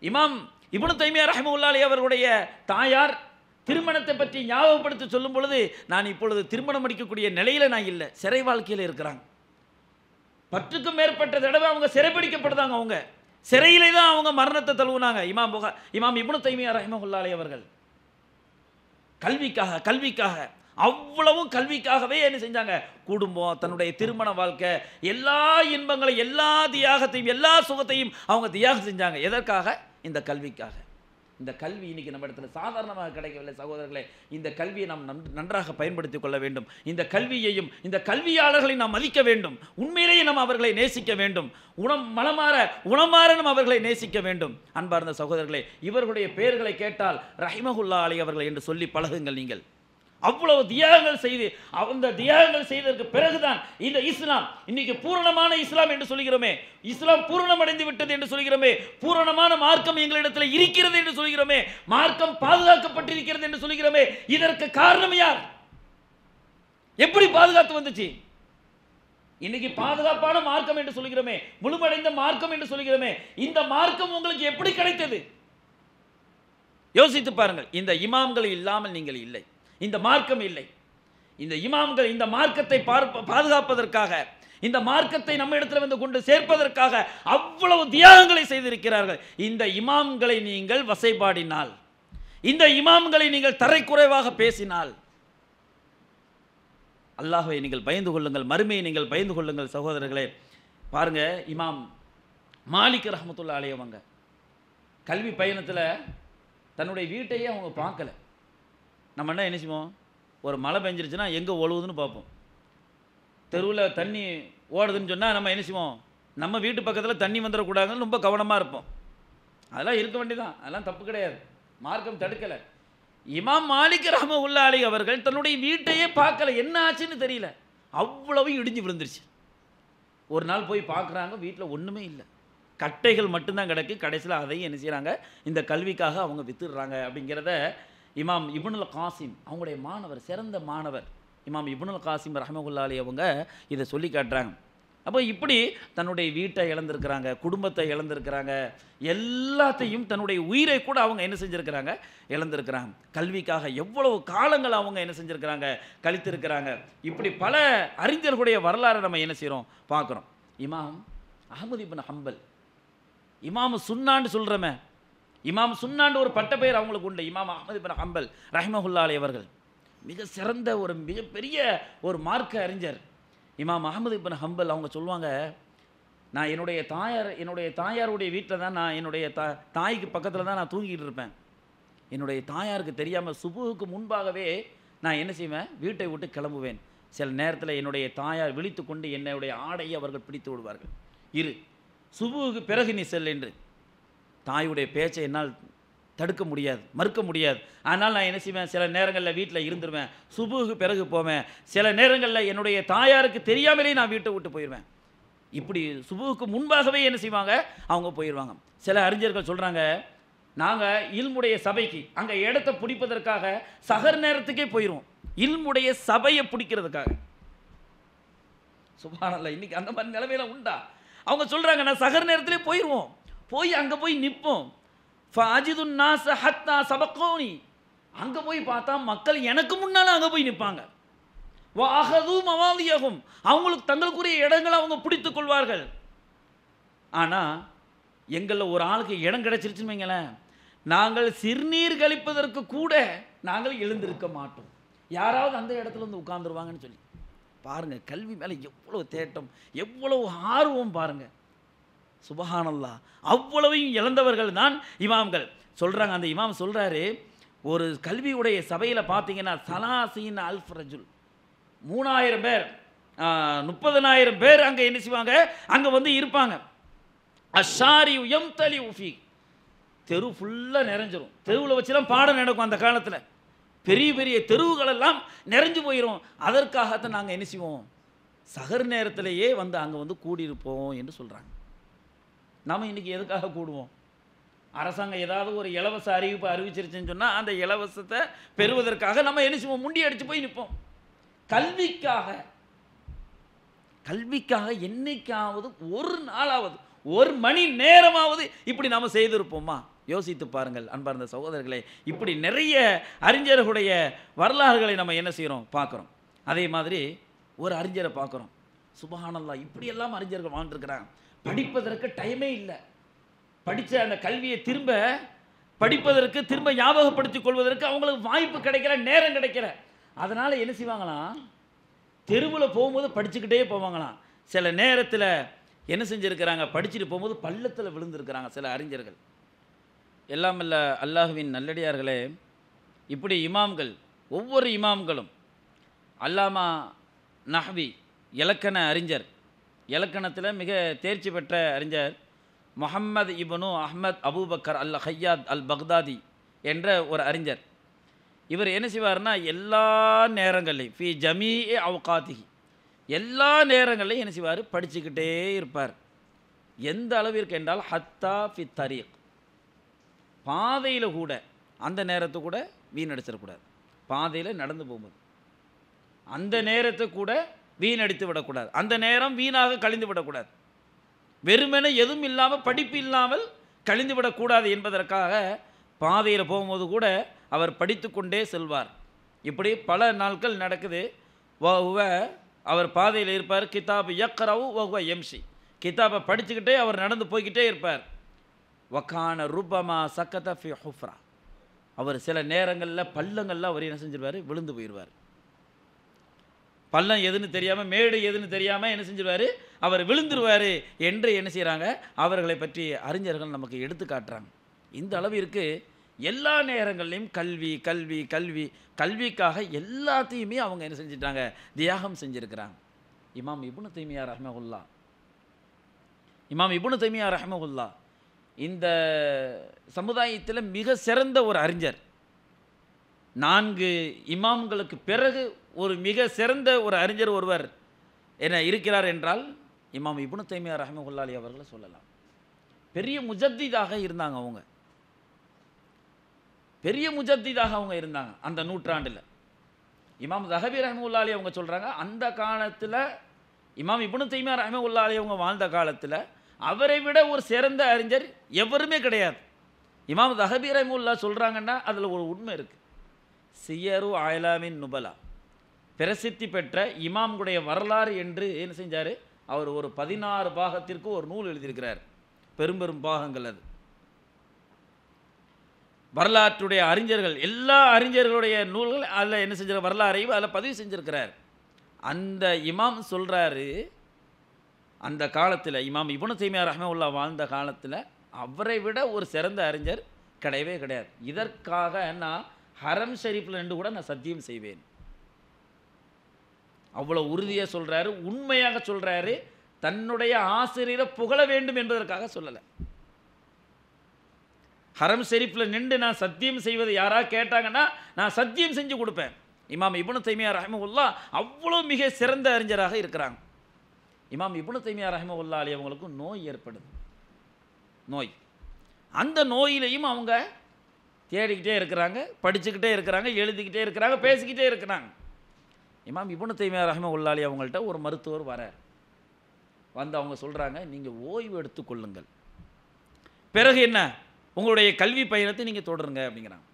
இமாம் இப்னு தைமியா ரஹ்மத்துல்லாஹி அவர்களுடைய தாயார் திருமணத்தை பற்றி ஞாபகப்படுத்தி சொல்லும் பொழுது நான் இப்பொழுது திருமணம் முடிக்கக்கூடிய நிலையில நான் இல்லை சிறை வாழ்க்கையில் இருக்கிறாங்க பத்துக்கும் மேற்பட்ட தடவை அவங்க சிறைப்பிடிக்கப்படுதாங்க அவங்க சிறையிலே தான் அவங்க மரணத்தை தழுவுனாங்க இமாம் புகா இமாம் இப்னு தைமியா ரஹ்மத்துல்லாஹி அவர்கள் கல்விக்காக கல்விக்காக அவ்வளவும் கல்விக்காகவே என்ன செஞ்சாங்க குடும்பம் தன்னுடைய திருமண வாழ்க்கை எல்லா இன்பங்களையும் எல்லா தியாகத்தையும் எல்லா சுகத்தையும் அவங்க தியாகம் செஞ்சாங்க எதற்காக இந்த கல்விக்காக இந்த கல்வி இன்னைக்கு நம்ம இடத்துல சாதாரணமாக கிடைக்கவில்லை சகோதரர்களே இந்த கல்வியை நாம் நன்- நன்றாக பயன்படுத்திக் கொள்ள வேண்டும் இந்த கல்வியையும் இந்த கல்வியாளர்களை நாம் மதிக்க வேண்டும் உண்மையிலேயே நாம் அவர்களை நேசிக்க வேண்டும் உணம் மனமாற உணமாற நாம் அவர்களை நேசிக்க வேண்டும் அன்பார்ந்த சகோதரர்களே இவர்களுடைய பெயர்களை கேட்டால் ரஹிமகுல்லா அலி அவர்கள் என்று சொல்லி பழகுங்கள் நீங்கள் அவ்வளவு தியாகங்கள் செய்து அந்த தியாகங்கள் செய்ததற்கு பிறகுதான் இந்த இஸ்லாம் இன்னைக்கு பூரணமான இஸ்லாம் என்று சொல்கிறோமே இஸ்லாம் பூரணமடைந்து விட்டது என்று சொல்கிறோமே பூரணமான மார்க்கம் எங்களிடத்தில் இருக்கிறது என்று சொல்கிறோமே மார்க்கம் பாதுகாக்கப்பட்டிருக்கிறது என்று சொல்கிறோமே இதற்கு காரணம் யார் எப்படி பாதுகாத்து வந்துச்சு இன்னைக்கு பாதுகாப்பான மார்க்கம் என்று சொல்கிறோமே முழுமடைந்த மார்க்கம் என்று சொல்கிறோமே இந்த மார்க்கம் உங்களுக்கு எப்படி கிடைத்தது யோசித்து பாருங்கள் இந்த இமாம்கள் இல்லாமல் நீங்கள் இல்லை இந்த மார்க்கம் இல்லை இந்த இமாம்கள் இந்த மார்க்கத்தை பார்ப்ப பாதுகாப்பதற்காக இந்த மார்க்கத்தை நம்ம இடத்துல வந்து கொண்டு சேர்ப்பதற்காக அவ்வளவு தியாகங்களை செய்திருக்கிறார்கள் இந்த இமாம்களை நீங்கள் வசைபாடினால் இந்த இமாம்களை நீங்கள் தரைக்குறைவாக பேசினால் அல்லாஹ்வை நீங்கள் பயந்து கொள்ளுங்கள் மறுமையை நீங்கள் பயந்து கொள்ளுங்கள் சகோதரர்களே பாருங்க இமாம் மாலிக் ரஹமத்துல்லா அலையவங்க கல்வி பயணத்தில் தன்னுடைய வீட்டையே அவங்க பார்க்கல நம்ம என்ன என்ன செய்வோம் ஒரு மழை பெஞ்சிருச்சுன்னா எங்கே ஒழுகுதுன்னு பார்ப்போம் தெருவில் தண்ணி ஓடுதுன்னு சொன்னால் நம்ம என்ன செய்வோம் நம்ம வீட்டு பக்கத்தில் தண்ணி வந்துடக்கூடாதுன்னு ரொம்ப கவனமாக இருப்போம் அதெல்லாம் இருக்க வேண்டியதான் அதெல்லாம் தப்பு கிடையாது மார்க்கம் தடுக்கலை இமாம் மாலிக் ரஹமவுல்லா அலி அவர்கள் தன்னுடைய வீட்டையே பார்க்கல என்ன ஆச்சுன்னு தெரியல அவ்வளவு இடிஞ்சு விழுந்துருச்சு ஒரு நாள் போய் பார்க்குறாங்க வீட்டில் ஒன்றுமே இல்லை கட்டைகள் மட்டும்தான் கிடக்கு கடைசியில் அதையும் என்ன செய்கிறாங்க இந்த கல்விக்காக அவங்க வித்துடுறாங்க அப்படிங்கிறத இமாம் இப்னுல் காசிம் அவங்களுடைய மாணவர் சிறந்த மாணவர் இமாம் இப்னுல் காசிம் ரஹமகுல்லா அலி அவங்க இதை சொல்லி காட்டுறாங்க அப்போ இப்படி தன்னுடைய வீட்டை இழந்திருக்கிறாங்க குடும்பத்தை இழந்திருக்கிறாங்க எல்லாத்தையும் தன்னுடைய உயிரை கூட அவங்க என்ன செஞ்சுருக்கிறாங்க இழந்திருக்கிறாங்க கல்விக்காக எவ்வளவு காலங்கள் அவங்க என்ன செஞ்சுருக்கிறாங்க கழித்திருக்கிறாங்க இப்படி பல அறிஞர்களுடைய வரலாறை நம்ம என்ன செய்கிறோம் பார்க்குறோம் இமாம் அகமது இப்னு ஹம்பல் இமாம் சுன்னான்னு சொல்கிறோமே இமாம் சுன்னாண்டு ஒரு பட்டப்பெயர் அவங்களுக்கு உண்டு இமாம் அஹமது இப்னு ஹம்பல் ரஹ்மஹுல்லாலி அவர்கள் மிக சிறந்த ஒரு மிகப்பெரிய ஒரு மார்க்க அறிஞர் இமாம் அஹமது இப்னு ஹம்பல் அவங்க சொல்லுவாங்க நான் என்னுடைய தாயார் என்னுடைய தாயாருடைய வீட்டில் தான் நான் என்னுடைய தா தாய்க்கு பக்கத்தில் தான் நான் தூங்கிட்டு இருப்பேன் என்னுடைய தாயாருக்கு தெரியாமல் சுபுவுக்கு முன்பாகவே நான் என்ன செய்வேன் வீட்டை விட்டு கிளம்புவேன் சில நேரத்தில் என்னுடைய தாயார் விழித்து கொண்டு என்னுடைய ஆடையை அவர்கள் பிடித்து விடுவார்கள் இரு சுபுவுக்கு பிறகு நீ செல் என்று தாயுடைய பேச்சை என்னால் தடுக்க முடியாது மறுக்க முடியாது ஆனால் நான் என்ன செய்வேன் சில நேரங்களில் வீட்டில் இருந்துருவேன் சுபுவுக்கு பிறகு போவேன் சில நேரங்களில் என்னுடைய தாயாருக்கு தெரியாமலே நான் வீட்டை விட்டு போயிடுவேன் இப்படி சுபுவுக்கு முன்பாகவே என்ன செய்வாங்க அவங்க போயிடுவாங்க சில அறிஞர்கள் சொல்கிறாங்க நாங்கள் இல்முடைய சபைக்கு அங்கே இடத்த பிடிப்பதற்காக சகர் நேரத்துக்கே போயிடுவோம் இல்முடைய சபையை பிடிக்கிறதுக்காக சுபானல்ல இன்னைக்கு அந்த மாதிரி நிலைமையில உண்டா அவங்க சொல்கிறாங்க நான் சகர் நேரத்திலே போயிடுவோம் போய் அங்கே போய் நிற்போம் ஃபாஜிதுன் நாச ஹத்தா சபக்கோனி அங்கே போய் பார்த்தா மக்கள் எனக்கு முன்னால் அங்கே போய் நிற்பாங்க வாகது மவாதியாகும் அவங்களுக்கு தங்களுக்குரிய இடங்களை அவங்க பிடித்துக் கொள்வார்கள் ஆனால் எங்களில் ஒரு ஆளுக்கு இடம் கிடைச்சிருச்சுன்னு வைங்களேன் நாங்கள் சிறுநீர் கழிப்பதற்கு கூட நாங்கள் எழுந்திருக்க மாட்டோம் யாராவது அந்த இடத்துல வந்து உட்கார்ந்துருவாங்கன்னு சொல்லி பாருங்க கல்வி மேலே எவ்வளவு தேட்டம் எவ்வளவு ஆர்வம் பாருங்க சுபஹானல்லா அவ்வளவையும் இழந்தவர்கள் தான் இமாம்கள் சொல்றாங்க அந்த இமாம் சொல்றாரு ஒரு கல்வியுடைய சபையில் பார்த்தீங்கன்னா சலாசீன் அல்ஃப் ரஜுல் மூணாயிரம் பேர் முப்பதனாயிரம் பேர் அங்கே என்ன செய்வாங்க அங்கே வந்து இருப்பாங்க அஷாரி எம் தலி உஃபி தெரு ஃபுல்லாக நிறைஞ்சிரும் தெருவில் வச்சுலாம் பாடம் நடக்கும் அந்த காலத்தில் பெரிய பெரிய தெருவுகள் எல்லாம் நிறைஞ்சு போயிடும் அதற்காகத்தான் நாங்கள் என்ன செய்வோம் சகர் நேரத்திலேயே வந்து அங்கே வந்து கூடியிருப்போம் என்று சொல்கிறாங்க நாம் இன்றைக்கி எதுக்காக கூடுவோம் அரசாங்கம் ஏதாவது ஒரு இலவச அறிவிப்பு அறிவிச்சிருச்சுன்னு சொன்னால் அந்த இலவசத்தை பெறுவதற்காக நம்ம என்ன செய்வோம் முண்டி அடித்து போய் நிற்போம் கல்விக்காக கல்விக்காக என்னைக்காவது ஒரு நாளாவது ஒரு மணி நேரமாவது இப்படி நாம் செய்திருப்போமா யோசித்து பாருங்கள் அன்பார்ந்த சகோதரர்களே இப்படி நிறைய அறிஞர்களுடைய வரலாறுகளை நம்ம என்ன செய்கிறோம் பார்க்குறோம் அதே மாதிரி ஒரு அறிஞரை பார்க்குறோம் சுபஹானல்லாஹ் இப்படியெல்லாம் அறிஞர்கள் வாழ்ந்துருக்கிறாங்க படிப்பதற்கு டைமே இல்லை படித்த அந்த கல்வியை திரும்ப படிப்பதற்கு திரும்ப ஞாபகப்படுத்திக் கொள்வதற்கு அவங்களுக்கு வாய்ப்பு கிடைக்கல நேரம் கிடைக்கல அதனால் என்ன செய்வாங்களாம் தெருவில் போகும்போது படிச்சுக்கிட்டே போவாங்களாம் சில நேரத்தில் என்ன செஞ்சுருக்கிறாங்க படிச்சுட்டு போகும்போது பள்ளத்தில் விழுந்திருக்கிறாங்க சில அறிஞர்கள் எல்லாம் இல்ல அல்லாஹுவின் நல்லடியார்களே இப்படி இமாம்கள் ஒவ்வொரு இமாம்களும் அல்லாமா நஹ்வி இலக்கண அறிஞர் இலக்கணத்தில் மிக தேர்ச்சி பெற்ற அறிஞர் Muhammad ibn Ahmad Abu Bakr al Hayyat al Baghdadi என்ற ஒரு அறிஞர் இவர் என்ன செய்வார்னா எல்லா நேரங்கள்லையும் ஃபி ஜமீ அவுகாத்திகி எல்லா நேரங்கள்லையும் என்ன செய்வார் படிச்சுக்கிட்டே இருப்பார் எந்த அளவிற்கு என்றால் ஹத்தா ஃபி தரீக் பாதையில் கூட அந்த நேரத்தை கூட வீணடிச்சிடக்கூடாது பாதையில் நடந்து போகும்போது அந்த நேரத்தை கூட வீணடித்து விடக்கூடாது அந்த நேரம் வீணாக கழிந்து விடக்கூடாது வெறுமனே எதுவும் இல்லாமல் படிப்பு இல்லாமல் கழிந்து விடக்கூடாது என்பதற்காக பாதையில் போகும்போது கூட அவர் படித்து கொண்டே செல்வார் இப்படி பல நாட்கள் நடக்குது வஹுவ அவர் பாதையில் இருப்பார் கிதாப் யக்ரவு வஹுவ எம்சி கிதாபை படிச்சுக்கிட்டே அவர் நடந்து போய்கிட்டே இருப்பார் வக்கான ரூபமா சக்கத ஃபி ஹுஃப்ரா அவர் சில நேரங்களில் பள்ளங்களில் அவர் என்ன செஞ்சிருவார் விழுந்து போயிடுவார் பள்ளம் எதுன்னு தெரியாமல் மேடு எதுன்னு தெரியாமல் என்ன செஞ்சிருவார் அவர் விழுந்துருவார் என்று என்ன செய்கிறாங்க அவர்களை பற்றி அறிஞர்கள் நமக்கு எடுத்து காட்டுறாங்க இந்த அளவிற்கு எல்லா நேரங்கள்லையும் கல்வி கல்வி கல்வி கல்விக்காக எல்லாத்தையுமே அவங்க என்ன செஞ்சிட்டாங்க தியாகம் செஞ்சுருக்கிறாங்க இமாம் இப்னு தைமியா ரஹ்மகுல்லா இமாம் இப்னு தைமியா ரஹ்மகுல்லா இந்த சமுதாயத்தில் மிக சிறந்த ஒரு அறிஞர் நான்கு இமாம்களுக்கு பிறகு ஒரு மிக சிறந்த ஒரு அறிஞர் ஒருவர் என்ன இருக்கிறார் என்றால் இமாம் இப்னு தைமியா ரஹமகுல்லாலி அவர்களை சொல்லலாம் பெரிய முஜத்திதாக இருந்தாங்க அவங்க பெரிய முஜத்திதாக அவங்க இருந்தாங்க அந்த நூற்றாண்டில் இமாம் தஹபி ரஹமுல்லாலி அவங்க சொல்கிறாங்க அந்த காலத்தில் இமாம் இப்னு தைமியா ரஹமுல்லாலி அவங்க வாழ்ந்த காலத்தில் அவரை விட ஒரு சிறந்த அறிஞர் எவருமே கிடையாது இமாம் தஹபி ரஹமுல்லா சொல்கிறாங்கன்னா அதில் ஒரு உண்மை இருக்குது சியரு ஆயலாமின் நுபலா பிரசித்தி பெற்ற இமாம்களுடைய வரலாறு என்று என்ன செஞ்சார் அவர் ஒரு பதினாறு பாகத்திற்கு ஒரு நூல் எழுதியிருக்கிறார் பெரும் பெரும் பாகங்கள் அது வரலாற்றுடைய அறிஞர்கள் எல்லா அறிஞர்களுடைய நூல்கள் அதில் என்ன செஞ்சிருக்க வரலாறையும் அதில் பதிவு செஞ்சிருக்கிறார் அந்த இமாம் சொல்கிறாரு அந்த காலத்தில் இமாம் இபுனு தைமியா ரஹ்மவுல்லா வாழ்ந்த காலத்தில் அவரை விட ஒரு சிறந்த அறிஞர் கிடையவே கிடையாது இதற்காக நான் ஹரம் ஷெரீஃபில் நின்று கூட நான் சத்தியம் செய்வேன் அவ்வளோ உறுதியாக சொல்கிறாரு உண்மையாக சொல்கிறாரு தன்னுடைய ஆசிரியரை புகழ வேண்டும் என்பதற்காக சொல்லலை ஹரம் ஷெரீஃபில் நின்று நான் சத்தியம் செய்வது யாராக கேட்டாங்கன்னா நான் சத்தியம் செஞ்சு கொடுப்பேன் இமாம் இப்னு தைமியா ரஹமகுல்லா அவ்வளோ மிக சிறந்த அறிஞராக இருக்கிறாங்க இமாம் இப்னு தைமியா ரஹமகுல்லா அலி அவங்களுக்கு நோய் ஏற்படுது நோய் அந்த நோயிலையும் அவங்க தேடிக்கிட்டே இருக்கிறாங்க படிச்சுக்கிட்டே இருக்கிறாங்க எழுதிக்கிட்டே இருக்கிறாங்க பேசிக்கிட்டே இருக்கிறாங்க இமாம் இப்னு தைமியா ரஹமகுல்லா அலி அவங்கள்ட்ட ஒரு மருத்துவர் வரார் வந்து அவங்க சொல்கிறாங்க நீங்கள் ஓய்வு எடுத்துக்கொள்ளுங்கள் பிறகு என்ன உங்களுடைய கல்வி பயணத்தை நீங்கள் தொடருங்க அப்படிங்கிறாங்க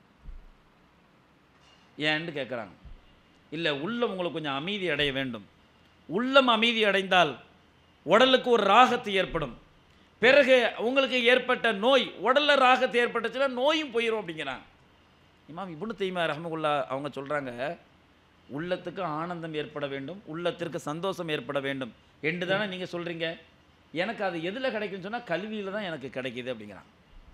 ஏன்னு கேட்குறாங்க இல்லை உள்ளம் உங்களுக்கு கொஞ்சம் அமைதி அடைய வேண்டும் உள்ளம் அமைதி அடைந்தால் உடலுக்கு ஒரு ராகத்து ஏற்படும் பிறகு உங்களுக்கு ஏற்பட்ட நோய் உடலில் ராகத்து ஏற்பட்டுச்சுன்னா நோயும் போயிடும் அப்படிங்கிறாங்க இமாம் இப்னு தைமா ரஹமகுல்லா அவங்க சொல்கிறாங்க உள்ளத்துக்கு ஆனந்தம் ஏற்பட வேண்டும் உள்ளத்திற்கு சந்தோஷம் ஏற்பட வேண்டும் என்று தானே நீங்கள் சொல்கிறீங்க எனக்கு அது எதில் கிடைக்குன்னு சொன்னால் கல்வியில் தான் எனக்கு கிடைக்கிது அப்படிங்கிறாங்க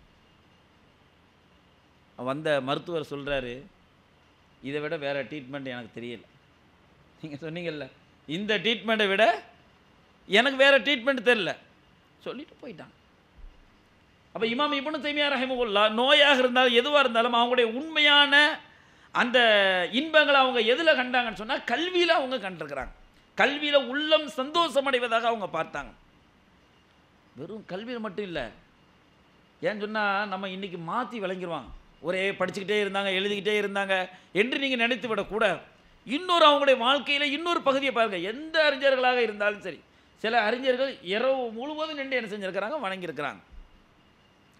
வந்த மருத்துவர் சொல்கிறாரு இதை விட வேறு ட்ரீட்மெண்ட் எனக்கு தெரியல நீங்கள் சொன்னீங்கல்ல இந்த ட்ரீட்மெண்ட்டை விட எனக்கு வேறு ட்ரீட்மெண்ட் தெரில சொல்லிட்டு போயிட்டாங்க அப்போ இமாம் இப்னு தைமியா ரஹிமகுல்லா நோயாக இருந்தாலும் எதுவாக இருந்தாலும் அவங்களுடைய உண்மையான அந்த இன்பங்களை அவங்க எதில் கண்டாங்கன்னு சொன்னால் கல்வியில் அவங்க கண்டிருக்கிறாங்க கல்வியில் உள்ளம் சந்தோஷமடைவதாக அவங்க பார்த்தாங்க வெறும் கல்வியில் மட்டும் இல்லை ஏன்னு சொன்னால் நம்ம இன்றைக்கி மாற்றி விளங்கிடுவாங்க ஒரே படிச்சுக்கிட்டே இருந்தாங்க எழுதிக்கிட்டே இருந்தாங்க என்று நீங்கள் நினைத்து விடக்கூடாது இன்னொரு அவங்களுடைய வாழ்க்கையில் இன்னொரு பகுதியை பாருங்கள் எந்த அறிஞர்களாக இருந்தாலும் சரி சில அறிஞர்கள் இரவு முழுவதும் நின்று என்ன செஞ்சுருக்கிறாங்க வணங்கியிருக்கிறாங்க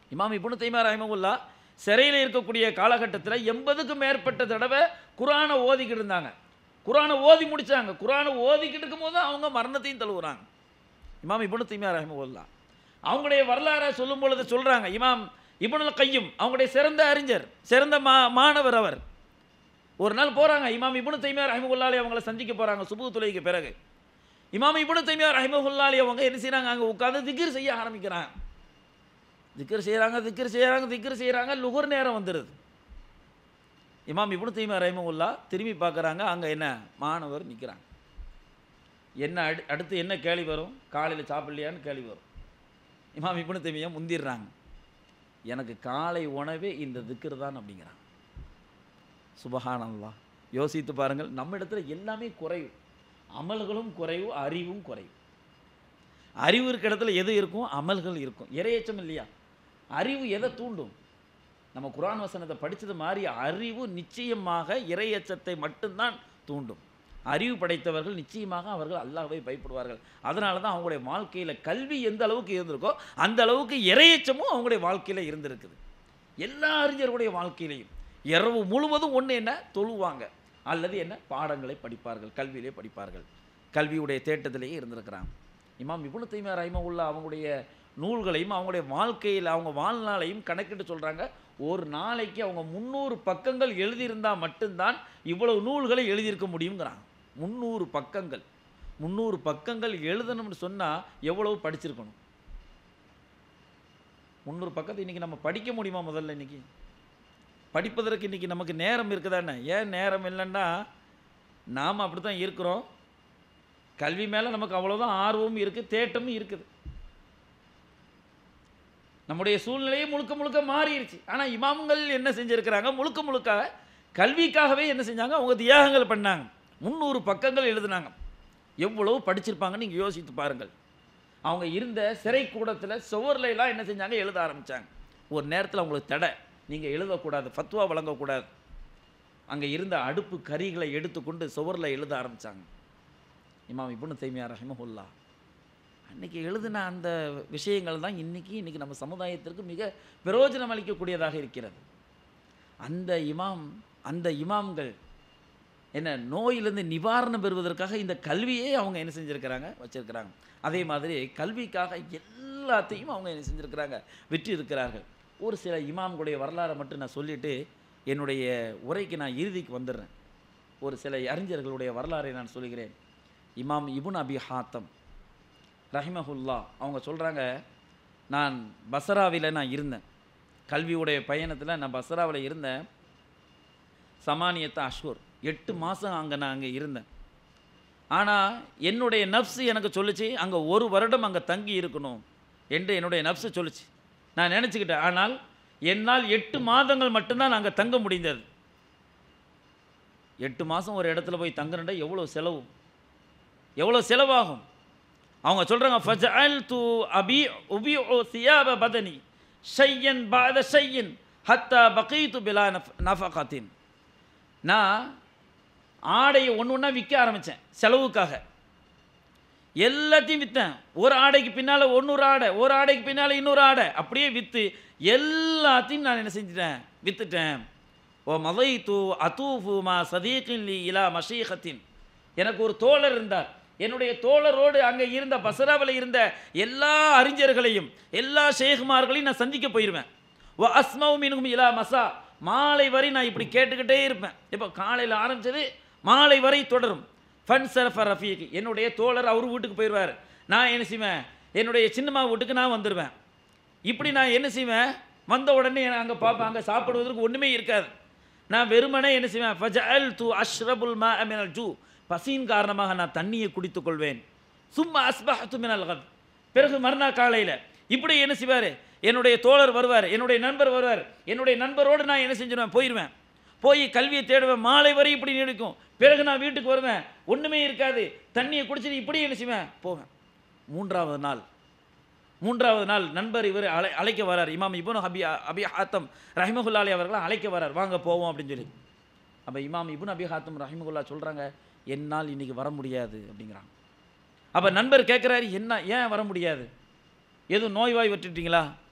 இமாம் இப்னு தைமியா ரஹிமகுல்லா சிறையில் இருக்கக்கூடிய காலகட்டத்தில் எண்பதுக்கும் மேற்பட்ட தடவை குரானை ஓதிக்கிட்டு இருந்தாங்க குரானை ஓதி முடிச்சாங்க குரானை ஓதிக்கிட்டு இருக்கும்போது அவங்க மரணத்தையும் தழுவுறாங்க இமாம் இப்னு தைமியா ரஹிமகுல்லா அவங்களுடைய வரலாறை சொல்லும் பொழுது சொல்கிறாங்க இமாம் இப்னுல் கையும் அவங்களுடைய சிறந்த அறிஞர் சிறந்த மா மாணவர் அவர் ஒரு நாள் போகிறாங்க இமாம் இப்னு தைமியா ரஹிமகுல்லாலே அவங்கள சந்திக்க போகிறாங்க சுபு துளைக்கு பிறகு இமாம் இப்னு தைமியா ரஹிமகுல்லாலே அவங்க என்ன செய்கிறாங்க அங்கே உட்காந்து திக்ர் செய்ய ஆரம்பிக்கிறாங்க திக்ர் செய்கிறாங்க திக்ர் செய்கிறாங்க திக்ர் செய்கிறாங்க லுகர் நேரம் வந்துடுது இமாம் இப்னு தைமியா ரஹிமகுல்லா திரும்பி பார்க்குறாங்க அங்கே என்ன மாணவர் நிற்கிறாங்க என்ன அடு அடுத்து என்ன கேள்வி வரும் காலையில் சாப்பிடலையான்னு கேள்வி வரும் இமாம் இப்னு தைமியா முந்திடுறாங்க எனக்கு காலை உணவே இந்த திக்ர் தான் அப்படிங்கிறாங்க சுபஹானல்லா யோசித்து பாருங்கள் நம்ம இடத்துல எல்லாமே குறைவு அமல்களும் குறைவு அறிவும் குறைவு அறிவு இருக்க இடத்துல எது இருக்கும் அமல்கள் இருக்கும் இரையச்சம் இல்லையா அறிவு எதை தூண்டும் நம்ம குரான் வசனத்தை படித்தது மாதிரி அறிவு நிச்சயமாக இரையச்சத்தை மட்டும்தான் தூண்டும் அறிவு படைத்தவர்கள் நிச்சயமாக அவர்கள் அல்லாஹ்வை பயப்படுவார்கள் அதனால தான் அவங்களுடைய வாழ்க்கையில் கல்வி எந்த அளவுக்கு இருந்திருக்கோ அந்த அளவுக்கு இரையச்சமும் அவங்களுடைய வாழ்க்கையில் இருந்திருக்குது எல்லா அறிஞர்களுடைய வாழ்க்கையிலையும் இரவு முழுவதும் ஒன்று என்ன தொழுவாங்க அல்லது என்ன பாடங்களை படிப்பார்கள் கல்வியிலே படிப்பார்கள் கல்வியுடைய தேட்டத்திலேயே இருந்திருக்கிறாங்க இமாம் இப்னு தைமியா ரஹிமவுல்லா அவங்களுடைய நூல்களையும் அவங்களுடைய வாழ்க்கையில் அவங்க வாழ்நாளையும் கணக்கிட்டு சொல்கிறாங்க ஒரு நாளைக்கு அவங்க முந்நூறு பக்கங்கள் எழுதியிருந்தால் மட்டும்தான் இவ்வளவு நூல்களை எழுதியிருக்க முடியுங்கிறாங்க முந்நூறு பக்கங்கள் முந்நூறு பக்கங்கள் எழுதணும்னு சொன்னால் எவ்வளவு படிச்சிருக்கணும் முந்நூறு பக்கத்தை இன்றைக்கி நம்ம படிக்க முடியுமா முதல்ல இன்றைக்கி படிப்பதற்கு இன்றைக்கி நமக்கு நேரம் இருக்குதானே ஏன் நேரம் இல்லைன்னா நாம் அப்படி தான் இருக்கிறோம் கல்வி மேலே நமக்கு அவ்வளோதான் ஆர்வமும் இருக்குது தேட்டமும் இருக்குது நம்முடைய சூழ்நிலையே முழுக்க முழுக்க மாறிடுச்சு ஆனால் இமாம்கள் என்ன செஞ்சுருக்கிறாங்க முழுக்க முழுக்க கல்விக்காகவே என்ன செஞ்சாங்க அவங்க தியாகங்கள் பண்ணாங்க முந்நூறு பக்கங்கள் எழுதுனாங்க எவ்வளவு படிச்சிருப்பாங்கன்னு நீங்கள் யோசித்து பாருங்கள் அவங்க இருந்த சிறை கூடத்தில் சுவர்ல எல்லாம் என்ன செஞ்சாங்க எழுத ஆரம்பித்தாங்க ஒரு நேரத்தில் அவங்களுக்கு தடை நீங்கள் எழுதக்கூடாது ஃபத்வா வழங்கக்கூடாது அங்கே இருந்த அடுப்பு கரிகளை எடுத்துக்கொண்டு சுவரில் எழுத ஆரம்பித்தாங்க இமாம் இப்னு தைமியா ரஹிமஹுல்லா அன்னைக்கு எழுதின அந்த விஷயங்கள் தான் இன்றைக்கி இன்றைக்கி நம்ம சமுதாயத்திற்கு மிக பிரயோஜனம் அளிக்கக்கூடியதாக இருக்கிறது அந்த இமாம் அந்த இமாம்கள் என்ன நோயிலிருந்து நிவாரணம் பெறுவதற்காக இந்த கல்வியே அவங்க என்ன செஞ்சுருக்கிறாங்க வச்சிருக்கிறாங்க அதே மாதிரி கல்விக்காக எல்லாத்தையும் அவங்க என்ன செஞ்சுருக்கிறாங்க வெற்றி இருக்கிறார்கள் ஒரு சில இமாம்களுடைய வரலாறை மட்டும் நான் சொல்லிவிட்டு என்னுடைய உரைக்கு நான் இறுதிக்கு வந்துடுறேன் ஒரு சில அறிஞர்களுடைய வரலாறை நான் சொல்கிறேன் இமாம் இபுன் அபி ஹாத்தம் ரஹிமஹுல்லா அவங்க சொல்கிறாங்க நான் பசராவில் நான் இருந்தேன் கல்வியுடைய பயணத்தில் நான் பசராவில் இருந்தேன் சமானியத்தை அஷ்கூர் எட்டு மாதம் அங்கே நான் அங்கே இருந்தேன் ஆனால் என்னுடைய நப்சு எனக்கு சொல்லுச்சு அங்கே ஒரு வருடம் அங்கே தங்கி இருக்கணும் என்று என்னுடைய நப்சு சொல்லுச்சு நான் நினச்சிக்கிட்டேன் ஆனால் என்னால் எட்டு மாதங்கள் மட்டும்தான் அங்கே தங்க முடிந்தது எட்டு மாதம் ஒரு இடத்துல போய் தங்குறேன்டா எவ்வளோ செலவு எவ்வளோ செலவாகும் அவங்க சொல்கிறாங்க ஃபஜஅல் து அபி உபி ஓ சியாப பதனி ஷையன் பாத ஷையன் ஹத்தா பகீத்து பிலா நஃப் நஃபகாத்தின் நான் ஆடையை ஒன்று ஒன்றா விற்க ஆரம்பித்தேன் செலவுக்காக எல்லாத்தையும் விற்றேன் ஒரு ஆடைக்கு பின்னால் ஒன்னொரு ஆடை ஒரு ஆடைக்கு பின்னால் இன்னொரு ஆடை அப்படியே விற்று எல்லாத்தையும் நான் என்ன செஞ்சிட்டேன் விற்றுட்டேன் ஓ மதை தூ அதூஃபு மா சதீக்கின் லி இலா மஷீகத்தின் எனக்கு ஒரு தோழர் இருந்தார் என்னுடைய தோழரோடு அங்கே இருந்த பசராவில் இருந்த எல்லா அறிஞர்களையும் எல்லா ஷேகுமார்களையும் நான் சந்திக்க போயிடுவேன் ஓ அஸ்மவு மீனும் இலா மசா மாலை வரை நான் இப்படி கேட்டுக்கிட்டே இருப்பேன் இப்போ காலையில் ஆரம்பிச்சது மாலை வரை தொடரும் ஃபன் சரஃபர் ரஃபீக் என்னுடைய தோழர் அவர் வீட்டுக்கு போயிடுவார் நான் என்ன செய்வேன் என்னுடைய சின்னம்மா வீட்டுக்கு நான் வந்துடுவேன் இப்படி நான் என்ன செய்வேன் வந்த உடனே அங்கே பார்ப்பேன் அங்கே சாப்பிடுவதற்கு ஒன்றுமே இருக்காது நான் வெறுமனே என்ன செய்வேன் ஃபஜஅல் து அஷ்ரபுல் மா மினல் ஜூ பசியின் காரணமாக நான் தண்ணியை குடித்துக் கொள்வேன் சும்மா அஸ்பஹத்து மினல் கத் பிறகு மறுநாள் காலையில் இப்படி என்ன செய்வார் என்னுடைய தோழர் வருவார் என்னுடைய நண்பர் வருவார் என்னுடைய நண்பரோடு நான் என்ன செஞ்சிருவேன் போயிடுவேன் போய் கல்வியை தேடுவேன் மாலை வரை இப்படி நீடிக்கும் பிறகு நான் வீட்டுக்கு வருவேன் ஒன்றுமே இருக்காது தண்ணியை குடிச்சிட்டு இப்படி என்ன செய்வேன் போவேன் மூன்றாவது நாள் மூன்றாவது நாள் நண்பர் இவர் அழை அழைக்க வரார் இமாம் இபுன் ஹபி அபி ஹாத்தம் ரஹிமகுல்லாலி அவர்களை அழைக்க வரார் வாங்க போவோம் அப்படின்னு சொல்லி அப்போ இமாம் இபுன் அபி ஹாத்தம் ரஹிமகுல்லா சொல்கிறாங்க என்னால் இன்றைக்கி வர முடியாது அப்படிங்கிறாங்க அப்போ நண்பர் கேட்குறாரு என்ன ஏன் வர முடியாது எதுவும் நோய்வாய் விட்டுட்டீங்களா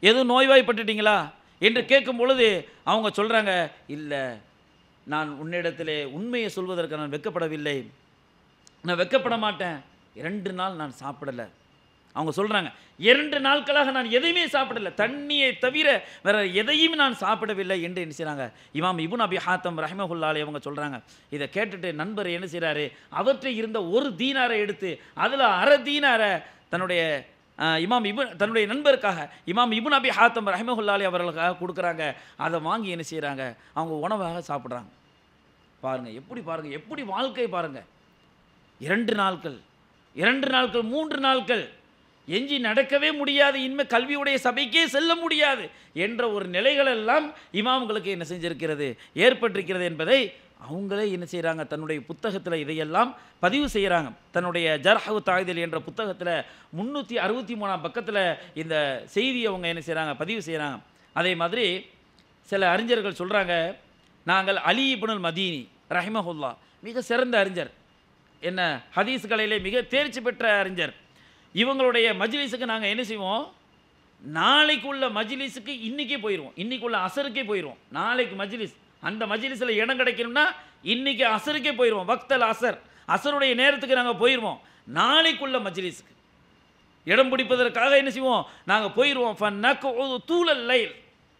எதுவும் நோய்வாய்ப்பட்டுட்டீங்களா என்று கேட்கும் பொழுது அவங்க சொல்கிறாங்க இல்லை நான் உன்னிடத்திலே உண்மையை சொல்வதற்கு நான் வெட்கப்படவில்லை நான் வெட்கப்பட மாட்டேன் இரண்டு நாள் நான் சாப்பிடலை அவங்க சொல்கிறாங்க இரண்டு நாட்களாக நான் எதையுமே சாப்பிடல தண்ணியை தவிர வேற எதையும் நான் சாப்பிடவில்லை என்று என்ன செய்கிறாங்க இமாம் இபுன் அபி ஹாத்தம் ரஹ்மஹுல்லாலே அவங்க சொல்கிறாங்க இதை கேட்டுட்டு நண்பர் என்ன செய்கிறாரு அவற்றை இருந்த ஒரு தீனாரை எடுத்து அதில் அரை தீனாரை தன்னுடைய ஆஹ், இமாம் இபுன் தன்னுடைய நண்பருக்காக இமாம் இபுன் அபி ஹாத்தம் ரஹ்மஹுல்லாலே அவர்களுக்காக கொடுக்குறாங்க அதை வாங்கி என்ன செய்கிறாங்க அவங்க உணவாக சாப்பிட்றாங்க பாருங்கள் எப்படி பாருங்கள் எப்படி வாழ்க்கை பாருங்கள் இரண்டு நாட்கள் இரண்டு நாட்கள் மூன்று நாட்கள் எஞ்சி நடக்கவே முடியாது இனிமே கல்வியுடைய சபைக்கே செல்ல முடியாது என்ற ஒரு நிலைகளெல்லாம் இமாம்களுக்கு என்ன செஞ்சிருக்கிறது ஏற்பட்டிருக்கிறது என்பதை அவங்களே என்ன செய்கிறாங்க தன்னுடைய புத்தகத்தில் இதையெல்லாம் பதிவு செய்கிறாங்க தன்னுடைய ஜர்ஹவு தாய்தல் என்ற புத்தகத்தில் முந்நூற்றி அறுபத்தி மூணாம் பக்கத்தில் இந்த செய்தியை அவங்க என்ன செய்கிறாங்க பதிவு செய்கிறாங்க அதே மாதிரி சில அறிஞர்கள் சொல்கிறாங்க நாங்கள் அலி இப்னுல் மதீனி ரஹிமஹுல்லா மிக சிறந்த அறிஞர் என்ன ஹதீஸ் கலையிலே மிக தேர்ச்சி பெற்ற அறிஞர் இவங்களுடைய மஜ்லிஸுக்கு நாங்கள் என்ன செய்வோம் நாளைக்கு உள்ள மஜ்லிஸுக்கு இன்றைக்கே போயிடுவோம் இன்னைக்கு உள்ள அசருக்கே போயிடுவோம் நாளைக்கு மஜ்லிஸ் அந்த மஜ்லிஸில் இடம் கிடைக்கணும்னா இன்னைக்கு அசருக்கே போயிடுவோம் வக்தல் அசர் அசருடைய நேரத்துக்கு நாங்கள் போயிடுவோம் நாளைக்குள்ள மஜ்லிஸுக்கு இடம் பிடிப்பதற்காக என்ன செய்வோம் நாங்கள் போயிடுவோம் ஃபன்னக்கு தூளல் லைல்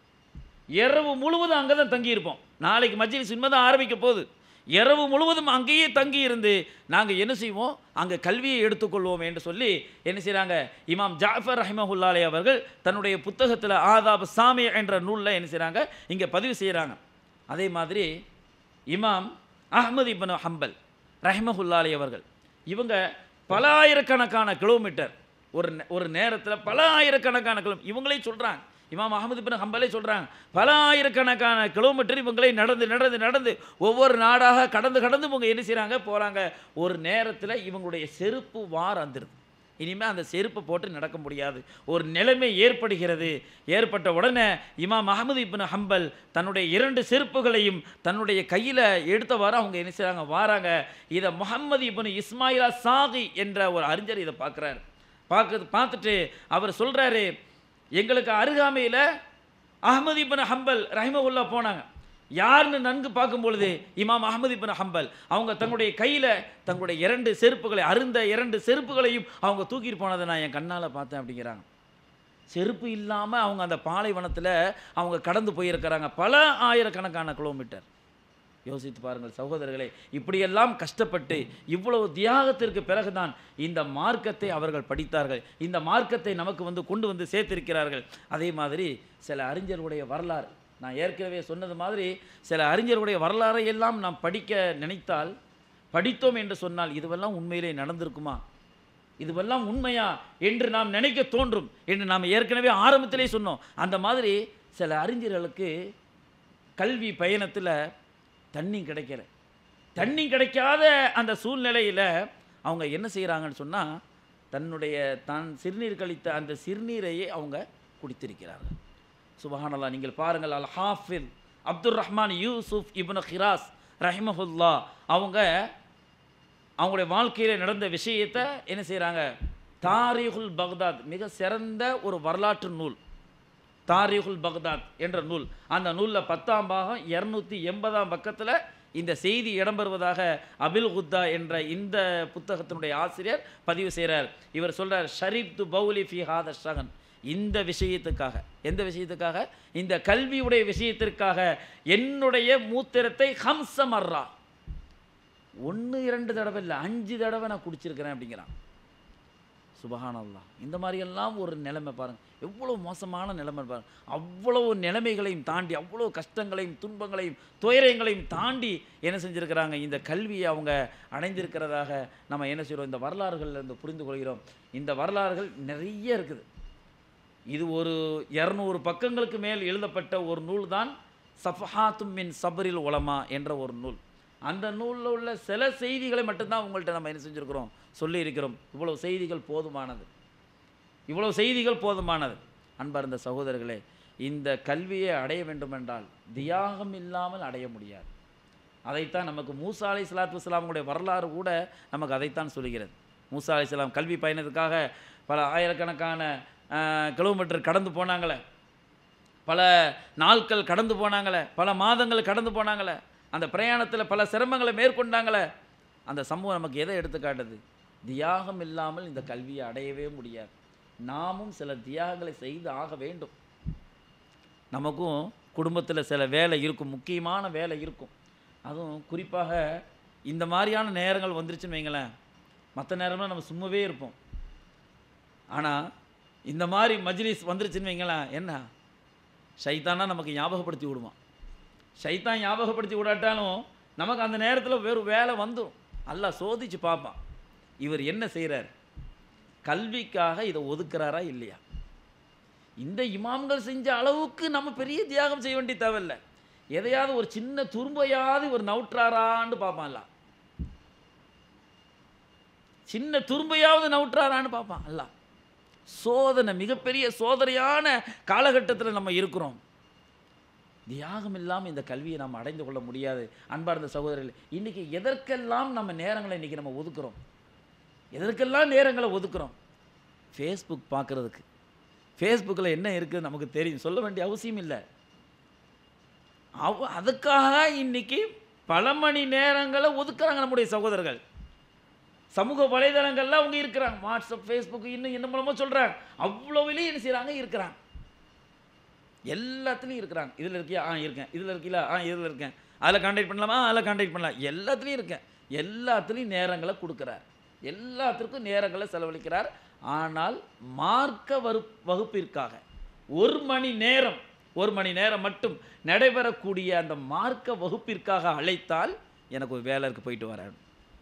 இரவு முழுவதும் அங்கே தான் தங்கியிருப்போம் நாளைக்கு மஜ்லிஸ் இனிமே தான் ஆரம்பிக்க போகுது இரவு முழுவதும் அங்கேயே தங்கி இருந்து நாங்கள் என்ன செய்வோம் அங்கே கல்வியை எடுத்துக்கொள்வோம் என்று சொல்லி என்ன செய்கிறாங்க இமாம் ஜாஃபர் ரஹிமஹுல்லாலே அவர்கள் தன்னுடைய புத்தகத்தில் ஆதாப் சாமி என்ற நூலில் என்ன செய்கிறாங்க இங்கே பதிவு செய்கிறாங்க அதே மாதிரி இமாம் அஹ்மது இப்னு ஹம்பல் ரஹிமஹுல்லாலே அவர்கள் இவங்க பல ஆயிரக்கணக்கான கிலோமீட்டர் ஒரு நே- ஒரு நேரத்தில் பல ஆயிரக்கணக்கான கிலோ இவங்களே சொல்கிறாங்க இமாம் அகமது பின் ஹம்பலே சொல்கிறாங்க பல ஆயிரக்கணக்கான கிலோமீட்டர் இவங்களே நடந்து நடந்து நடந்து ஒவ்வொரு நாடாக கடந்து கடந்து இவங்க என்ன செய்கிறாங்க போகிறாங்க ஒரு நேரத்தில் இவங்களுடைய செருப்பு வார் வந்துடுது இனிமேல் அந்த செருப்பை போட்டு நடக்க முடியாது ஒரு நிலைமை ஏற்படுகிறது ஏற்பட்ட உடனே இமாம் அகமது இப்னு ஹம்பல் தன்னுடைய இரண்டு செருப்புகளையும் தன்னுடைய கையில் எடுத்தவாறு அவங்க என்ன செய்கிறாங்க வாராங்க இதை முகமது இப்னு இஸ்மாயிலா சாகி என்ற ஒரு அறிஞர் இதை பார்க்குறாரு பார்க்க பார்த்துட்டு அவர் சொல்கிறாரு எங்களுக்கு அருகாமையில் அஹ்மது இப்னு ஹம்பல் ரஹிமவுல்லா போனாங்க யாருன்னு நன்கு பார்க்கும் பொழுது இமாம் அஹ்மது இப்னு ஹம்பல் அவங்க தங்களுடைய கையில் தங்களுடைய இரண்டு செருப்புகளை அருந்த இரண்டு செருப்புகளையும் அவங்க தூக்கிட்டு போனதை நான் என் கண்ணால் பார்த்தேன் அப்படிங்கிறாங்க செருப்பு இல்லாமல் அவங்க அந்த பாலைவனத்தில் அவங்க கடந்து போயிருக்கிறாங்க பல ஆயிரக்கணக்கான கிலோமீட்டர் யோசித்து பாருங்கள் சகோதரர்களே இப்படியெல்லாம் கஷ்டப்பட்டு இவ்வளவு தியாகத்திற்கு பிறகுதான் இந்த மார்க்கத்தை அவர்கள் படித்தார்கள் இந்த மார்க்கத்தை நமக்கு வந்து கொண்டு வந்து சேர்த்திருக்கிறார்கள் அதே மாதிரி சில அறிஞர்களுடைய வரலாறு நான் ஏற்கனவே சொன்னது மாதிரி சில அறிஞர்களுடைய வரலாறை எல்லாம் நாம் படிக்க நினைத்தால் படித்தோம் என்று சொன்னால் இதுவெல்லாம் உண்மையிலே நடந்திருக்குமா இதுவெல்லாம் உண்மையா என்று நாம் நினைக்க தோன்றும் என்று நாம் ஏற்கனவே ஆரம்பத்திலே சொன்னோம் அந்த மாதிரி சில அறிஞர்களுக்கு கல்வி பயணத்தில் தண்ணி கிடைக்கல தண்ணி கிடைக்காத அந்த சூழ்நிலையில் அவங்க என்ன செய்கிறாங்கன்னு சொன்னால் தன்னுடைய தான் சிறுநீர் கழித்த அந்த சிறுநீரையே அவங்க குடித்திருக்கிறார்கள் சுபஹானல்லா நீங்கள் பாருங்கள் al Hafiz Abdul Rahman Yusuf ibn Hiras ரஹிமஹுல்லா அவங்க அவங்களுடைய வாழ்க்கையில் நடந்த விஷயத்தை என்ன செய்கிறாங்க தாரிகுல் பக்தாத் மிக சிறந்த ஒரு வரலாற்று நூல் தாரிகுல் பக்தாத் என்ற நூல் அந்த நூலில் பத்தாம் பாகம் இரநூத்தி எண்பதாம் பக்கத்தில் இந்த செய்தி இடம்பெறுவதாக அபில் குத்தா என்ற இந்த புத்தகத்தினுடைய ஆசிரியர் பதிவு செய்கிறார் இவர் சொல்றார் ஷரீப் து பவுலி ஃபி ஹாத ஷகன் இந்த விஷயத்துக்காக எந்த விஷயத்துக்காக இந்த கல்வியுடைய விஷயத்திற்காக என்னுடைய மூத்திரத்தை ஹம்சமர்ரா ஒன்று இரண்டு தடவை இல்லை அஞ்சு தடவை நான் குடிச்சிருக்கிறேன் அப்படிங்கிறான் சுபஹானல்லாஹ் இந்த மாதிரியெல்லாம் ஒரு நிலைமை பாருங்கள் எவ்வளோ மோசமான நிலைமை பாருங்க அவ்வளவு நிலைமைகளையும் தாண்டி அவ்வளோ கஷ்டங்களையும் துன்பங்களையும் துயரங்களையும் தாண்டி என்ன செஞ்சுருக்கிறாங்க இந்த கல்வியை அவங்க அடைந்திருக்கிறதாக நம்ம என்ன செய்கிறோம் இந்த வரலாறுகளில் இருந்து புரிந்து கொள்கிறோம் இந்த வரலாறுகள் நிறைய இருக்குது இது ஒரு இரநூறு பக்கங்களுக்கு மேல் எழுதப்பட்ட ஒரு நூல் தான் சஃபஹாத்தும் மின் சபரில் உலமா என்ற ஒரு நூல் அந்த நூலில் உள்ள சில செய்திகளை மட்டும்தான் உங்கள்கிட்ட நம்ம என்ன செஞ்சுருக்கிறோம் சொல்லியிருக்கிறோம் இவ்வளவு செய்திகள் போதுமானது இவ்வளவு செய்திகள் போதுமானது அன்பார்ந்த சகோதரர்களே இந்த கல்வியை அடைய வேண்டுமென்றால் தியாகம் இல்லாமல் அடைய முடியாது அதைத்தான் நமக்கு மூசா அலை சலாத்து வஸ்லாமுடைய வரலாறு கூட நமக்கு அதைத்தான் சொல்கிறது மூசா அலை கல்வி பயணத்துக்காக பல ஆயிரக்கணக்கான கிலோமீட்டர் கடந்து போனாங்களே பல நாட்கள் கடந்து போனாங்களே பல மாதங்கள் கடந்து போனாங்களே அந்த பிரயாணத்தில் பல சிரமங்களை மேற்கொண்டாங்களே அந்த சம்பவம் நமக்கு எதை எடுத்து காட்டுது தியாகம் இல்லாமல் இந்த கல்வியை அடையவே முடியாது நாமும் சில தியாகங்களை செய்து ஆக வேண்டும் நமக்கும் குடும்பத்தில் சில வேலை இருக்கும் முக்கியமான வேலை இருக்கும் அதுவும் குறிப்பாக இந்த மாதிரியான நேரங்கள் வந்துருச்சுன்னு வைங்களேன் மற்ற நேரம்லாம் நம்ம சும்மாவே இருப்போம் ஆனால் இந்த மாதிரி மஜ்லிஸ் வந்துருச்சுன்னு வைங்களேன் என்ன ஷைத்தானா நமக்கு ஞாபகப்படுத்தி விடுவான் ஷைத்தான் ஞாபகப்படுத்தி விடாட்டாலும் நமக்கு அந்த நேரத்தில் வேறு வேலை வந்துடும் அல்லாஹ் சோதிச்சு பார்ப்பான் இவர் என்ன செய்கிறார் கல்விக்காக இதை ஒதுக்குறாரா இல்லையா இந்த இமாம்கள் செஞ்ச அளவுக்கு நம்ம பெரிய தியாகம் செய்ய வேண்டிய தேவையில்லை எதையாவது ஒரு சின்ன துரும்பையாவது ஒரு நவுற்றாரான்னு பார்ப்பான்ல சின்ன துரும்பையாவது நவுற்றாரான்னு பார்ப்பான் அல்ல சோதனை மிகப்பெரிய சோதனையான காலகட்டத்தில் நம்ம இருக்கிறோம் தியாகம் இல்லாமல் இந்த கல்வியை நாம் அடைந்து கொள்ள முடியாது அன்பார்ந்த சகோதரர்கள் இன்றைக்கி எதற்கெல்லாம் நம்ம நேரங்களை இன்றைக்கி நம்ம ஒதுக்குறோம் எதற்கெல்லாம் நேரங்களை ஒதுக்குறோம் ஃபேஸ்புக் பார்க்குறதுக்கு ஃபேஸ்புக்கில் என்ன இருக்குது நமக்கு தெரியும் சொல்ல வேண்டிய அவசியம் இல்லை அவ அதுக்காக இன்னைக்கு பல மணி நேரங்களை ஒதுக்குறாங்க நம்முடைய சகோதரர்கள் சமூக வலைதளங்கள்ல அவங்க இருக்கிறாங்க வாட்ஸ்அப் ஃபேஸ்புக் இன்னும் என்ன மூலமாக சொல்கிறாங்க அவ்வளோவிலையும் என்ன செய்கிறாங்க இருக்கிறாங்க எல்லாத்துலேயும் இருக்கிறாங்க இதில் இருக்கியா ஆ இருக்கேன் இதில் இருக்கீங்களா ஆ இதில் இருக்கேன் அதில் கான்டாக்ட் பண்ணலாமா அதில் கான்டாக்ட் பண்ணலாம் எல்லாத்துலேயும் இருக்கேன் எல்லாத்துலேயும் நேரங்களை கொடுக்குறார் எல்லாத்திற்கும் நேரங்களை செலவழிக்கிறார் ஆனால் மார்க்க வரு வகுப்பிற்காக ஒரு மணி நேரம் ஒரு மணி நேரம் மட்டும் நடைபெறக்கூடிய அந்த மார்க்க வகுப்பிற்காக அழைத்தால் எனக்கு ஒரு வேலை இருக்கு போயிட்டு வரேன்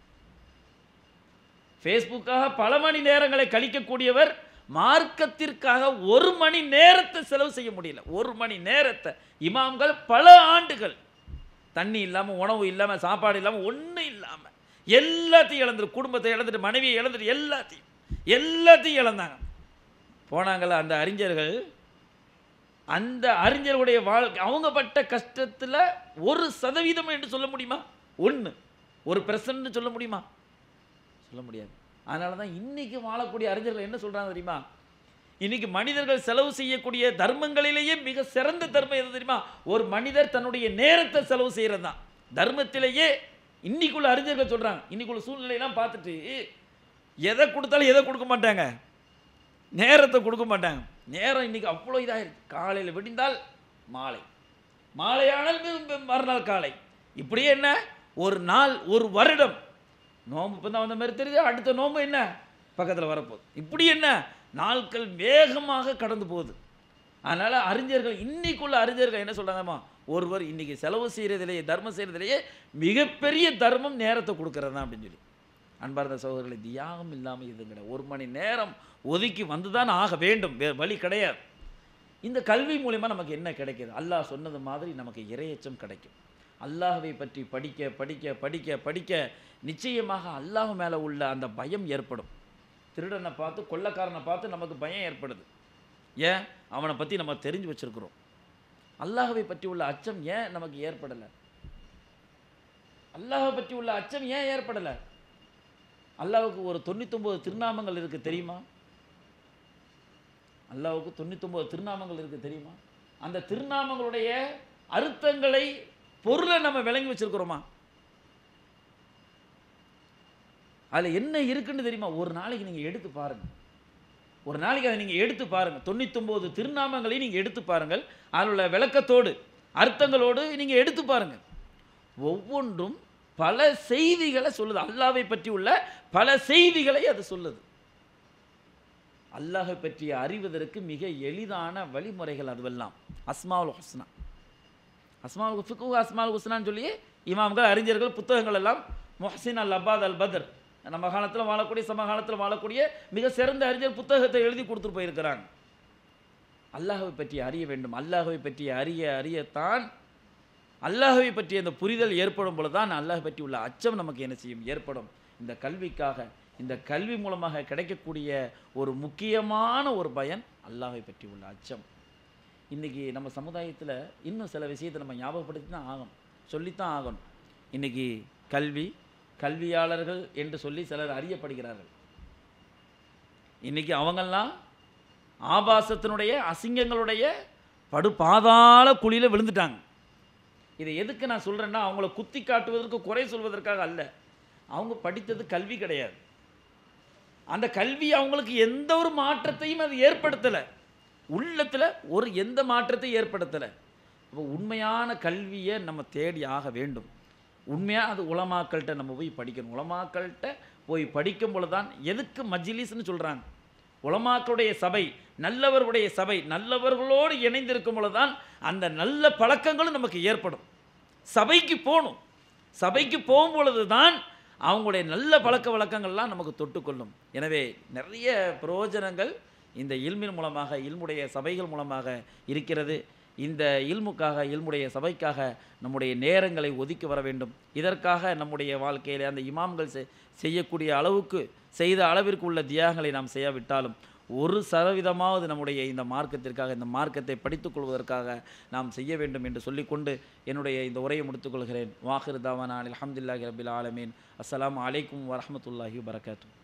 ஃபேஸ்புக்காக பல மணி நேரங்களை கழிக்கக்கூடியவர் மார்க்கத்திற்காக ஒரு மணி நேரத்தை செலவு செய்ய முடியல ஒரு மணி நேரத்தை இமாம்கள் பல ஆண்டுகள் தண்ணி இல்லாமல் உணவு இல்லாமல் சாப்பாடு இல்லாமல் ஒன்றும் இல்லாமல் எல்லாத்தையும் இழந்துட்டு குடும்பத்தை இழந்துட்டு மனைவியை இழந்துட்டு எல்லாத்தையும் எல்லாத்தையும் இழந்தாங்க போனாங்கள அந்த அறிஞர்கள் அந்த அறிஞர்களுடைய வாழ்க்கை அவங்க பட்ட கஷ்டத்தில் ஒரு சதவீதம் என்று சொல்ல முடியுமா ஒன்று ஒரு பெர்சன்ட் சொல்ல முடியுமா சொல்ல முடியாது அதனால தான் இன்னைக்கு வாழக்கூடிய அறிஞர்கள் என்ன சொல்றாங்க தெரியுமா இன்னைக்கு மனிதர்கள் செலவு செய்யக்கூடிய தர்மங்களிலேயே மிக சிறந்த தர்மம் எது தெரியுமா ஒரு மனிதர் தன்னுடைய நேரத்தை செலவு செய்கிறது தான் தர்மத்திலேயே இன்னைக்குள்ள அறிஞர்கள் சொல்றாங்க இன்னைக்குள்ள சூழ்நிலையெல்லாம் பார்த்துட்டு எதை கொடுத்தாலும் எதை கொடுக்க மாட்டாங்க நேரத்தை கொடுக்க மாட்டாங்க நேரம் இன்னைக்கு அவ்வளோ இதாக இருக்கு காலையில் விடிந்தால் மாலை மாலையானால் மீண்டும் மறுநாள் காலை இப்படியே என்ன ஒரு நாள் ஒரு வருடம் நோம்பு இப்போ தான் வந்த மாதிரி தெரியுது அடுத்த நோம்பு என்ன பக்கத்தில் வரப்போகுது இப்படி என்ன நாட்கள் வேகமாக கடந்து போகுது அதனால் அறிஞர்கள் இன்னைக்குள்ள அறிஞர்கள் என்ன சொல்கிறாங்கம்மா ஒருவர் இன்னைக்கு செலவு செய்கிறதுலேயே தர்மம் செய்கிறதுலேயே மிகப்பெரிய தர்மம் நேரத்தை கொடுக்கறது தான் அப்படின்னு சொல்லி அன்பார்ந்த சகோதரர்களை தியாகம் இல்லாமல் இது கிடையாது ஒரு மணி நேரம் ஒதுக்கி வந்து தான் ஆக வேண்டும் வேறு வழி கிடையாது இந்த கல்வி மூலிமா நமக்கு என்ன கிடைக்கிது அல்லாஹ் சொன்னது மாதிரி நமக்கு இரையச்சம் கிடைக்கும் அல்லாஹ்வை பற்றி படிக்க படிக்க படிக்க படிக்க நிச்சயமாக அல்லாஹ் மேலே உள்ள அந்த பயம் ஏற்படும் திருடனை பார்த்து கொள்ளக்காரனை பார்த்து நமக்கு பயம் ஏற்படுது ஏன் அவனை பற்றி நம்ம தெரிஞ்சு வச்சிருக்கிறோம் அல்லாஹ்வை பற்றி உள்ள அச்சம் ஏன் நமக்கு ஏற்படலை அல்லாஹை பற்றி உள்ள அச்சம் ஏன் ஏற்படலை அல்லாஹ்வுக்கு ஒரு தொண்ணூத்தொம்பது திருநாமங்கள் இருக்குது தெரியுமா அல்லாஹ்வுக்கு தொண்ணூத்தொம்பது திருநாமங்கள் இருக்குது தெரியுமா அந்த திருநாமங்களுடைய அர்த்தங்களை பொருளை நம்ம விளங்கி வச்சிருக்கிறோமா அதில் என்ன இருக்குன்னு தெரியுமா ஒரு நாளைக்கு நீங்கள் எடுத்து பாருங்க ஒரு நாளைக்கு அதை நீங்கள் எடுத்து பாருங்கள் தொண்ணூத்தொம்பது திருநாமங்களையும் நீங்கள் எடுத்து பாருங்கள் அதில் உள்ள விளக்கத்தோடு அர்த்தங்களோடு நீங்கள் எடுத்து பாருங்கள் ஒவ்வொன்றும் பல செய்திகளை சொல்லுது அல்லாவை பற்றி உள்ள பல செய்திகளை அது சொல்லுது அல்லாஹை பற்றி அறிவதற்கு மிக எளிதான வழிமுறைகள் அதுவெல்லாம் அஸ்மாவுல் ஹுஸ்னா அஸ்மாவுல் ஃபிக்கு அஸ்மாவுல் ஹுஸ்னான்னு சொல்லி இமாம்கள் அறிஞர்கள் புத்தகங்கள் எல்லாம் முஹ்சின் அல் அப்பாத் அல் பத்ர் நம்ம காலத்தில் வாழக்கூடிய சமகாலத்தில் வாழக்கூடிய மிக சிறந்த அறிஞர் புத்தகத்தை எழுதி கொடுத்துட்டு போயிருக்கிறாங்க அல்லாஹவை பற்றி அறிய வேண்டும் அல்லாஹவை பற்றி அறிய அறியத்தான் அல்லாஹவை பற்றிய அந்த புரிதல் ஏற்படும் பொழுது தான் அல்லாஹ் பற்றி உள்ள அச்சம் நமக்கு என்ன செய்யும் ஏற்படும் இந்த கல்விக்காக இந்த கல்வி மூலமாக கிடைக்கக்கூடிய ஒரு முக்கியமான ஒரு பயன் அல்லாஹை பற்றி உள்ள அச்சம் இன்றைக்கி நம்ம சமுதாயத்தில் இன்னும் சில விஷயத்தை நம்ம ஞாபகப்படுத்தி தான் ஆகணும் சொல்லித்தான் ஆகணும் இன்றைக்கி கல்வி கல்வியாளர்கள் என்று சொல்லி சிலர் அறியப்படுகிறார்கள் இன்றைக்கி அவங்கெல்லாம் ஆபாசத்தினுடைய அசிங்கங்களுடைய படுபாதாள குழியில் விழுந்துட்டாங்க இதை எதுக்கு நான் சொல்கிறேன்னா அவங்கள குத்தி காட்டுவதற்கு குறை சொல்வதற்காக அல்ல அவங்க படித்தது கல்வி கிடையாது அந்த கல்வி அவங்களுக்கு எந்த ஒரு மாற்றத்தையும் அது ஏற்படுத்தலை உள்ளத்தில் ஒரு எந்த மாற்றத்தையும் ஏற்படுத்தலை அப்போ உண்மையான கல்வியை நம்ம தேடி ஆக வேண்டும் உண்மையாக அது உலமாக்கள்கிட்ட நம்ம போய் படிக்கணும் உலமாக்கள்கிட்ட போய் படிக்கும் பொழுது தான் எதுக்கு மஜ்லிஸ்னு சொல்கிறாங்க உலமாக்களுடைய சபை நல்லவர்களுடைய சபை நல்லவர்களோடு இணைந்திருக்கும் பொழுது தான் அந்த நல்ல பழக்கங்களும் நமக்கு ஏற்படும் சபைக்கு போகணும் சபைக்கு போகும் பொழுது தான் அவங்களுடைய நல்ல பழக்க வழக்கங்கள்லாம் நமக்கு தொட்டுக்கொள்ளும் எனவே நிறைய பிரயோஜனங்கள் இந்த இல்மின் மூலமாக இல்முடைய சபைகள் மூலமாக இருக்கிறது இந்த இல்முக்காக இல்முடைய சபைக்காக நம்முடைய நேரங்களை ஒதுக்கி வர வேண்டும் இதற்காக நம்முடைய வாழ்க்கையில் அந்த இமாம்கள் செ- செய்யக்கூடிய அளவுக்கு செய்த அளவிற்கு உள்ள தியாகங்களை நாம் செய்யாவிட்டாலும் ஒரு சதவீதமாவது நம்முடைய இந்த மார்க்கத்திற்காக இந்த மார்க்கத்தை படித்துக் கொள்வதற்காக நாம் செய்ய வேண்டும் என்று சொல்லிக்கொண்டு என்னுடைய இந்த உரையை முடித்துக்கொள்கிறேன் வாஹிர் தாவானா அல்ஹம்துலில்லாஹி ரபில் ஆலமீன் அஸ்ஸலாமு அலைக்கும் வரஹ்மத்துல்லாஹி வபரகாத்துஹு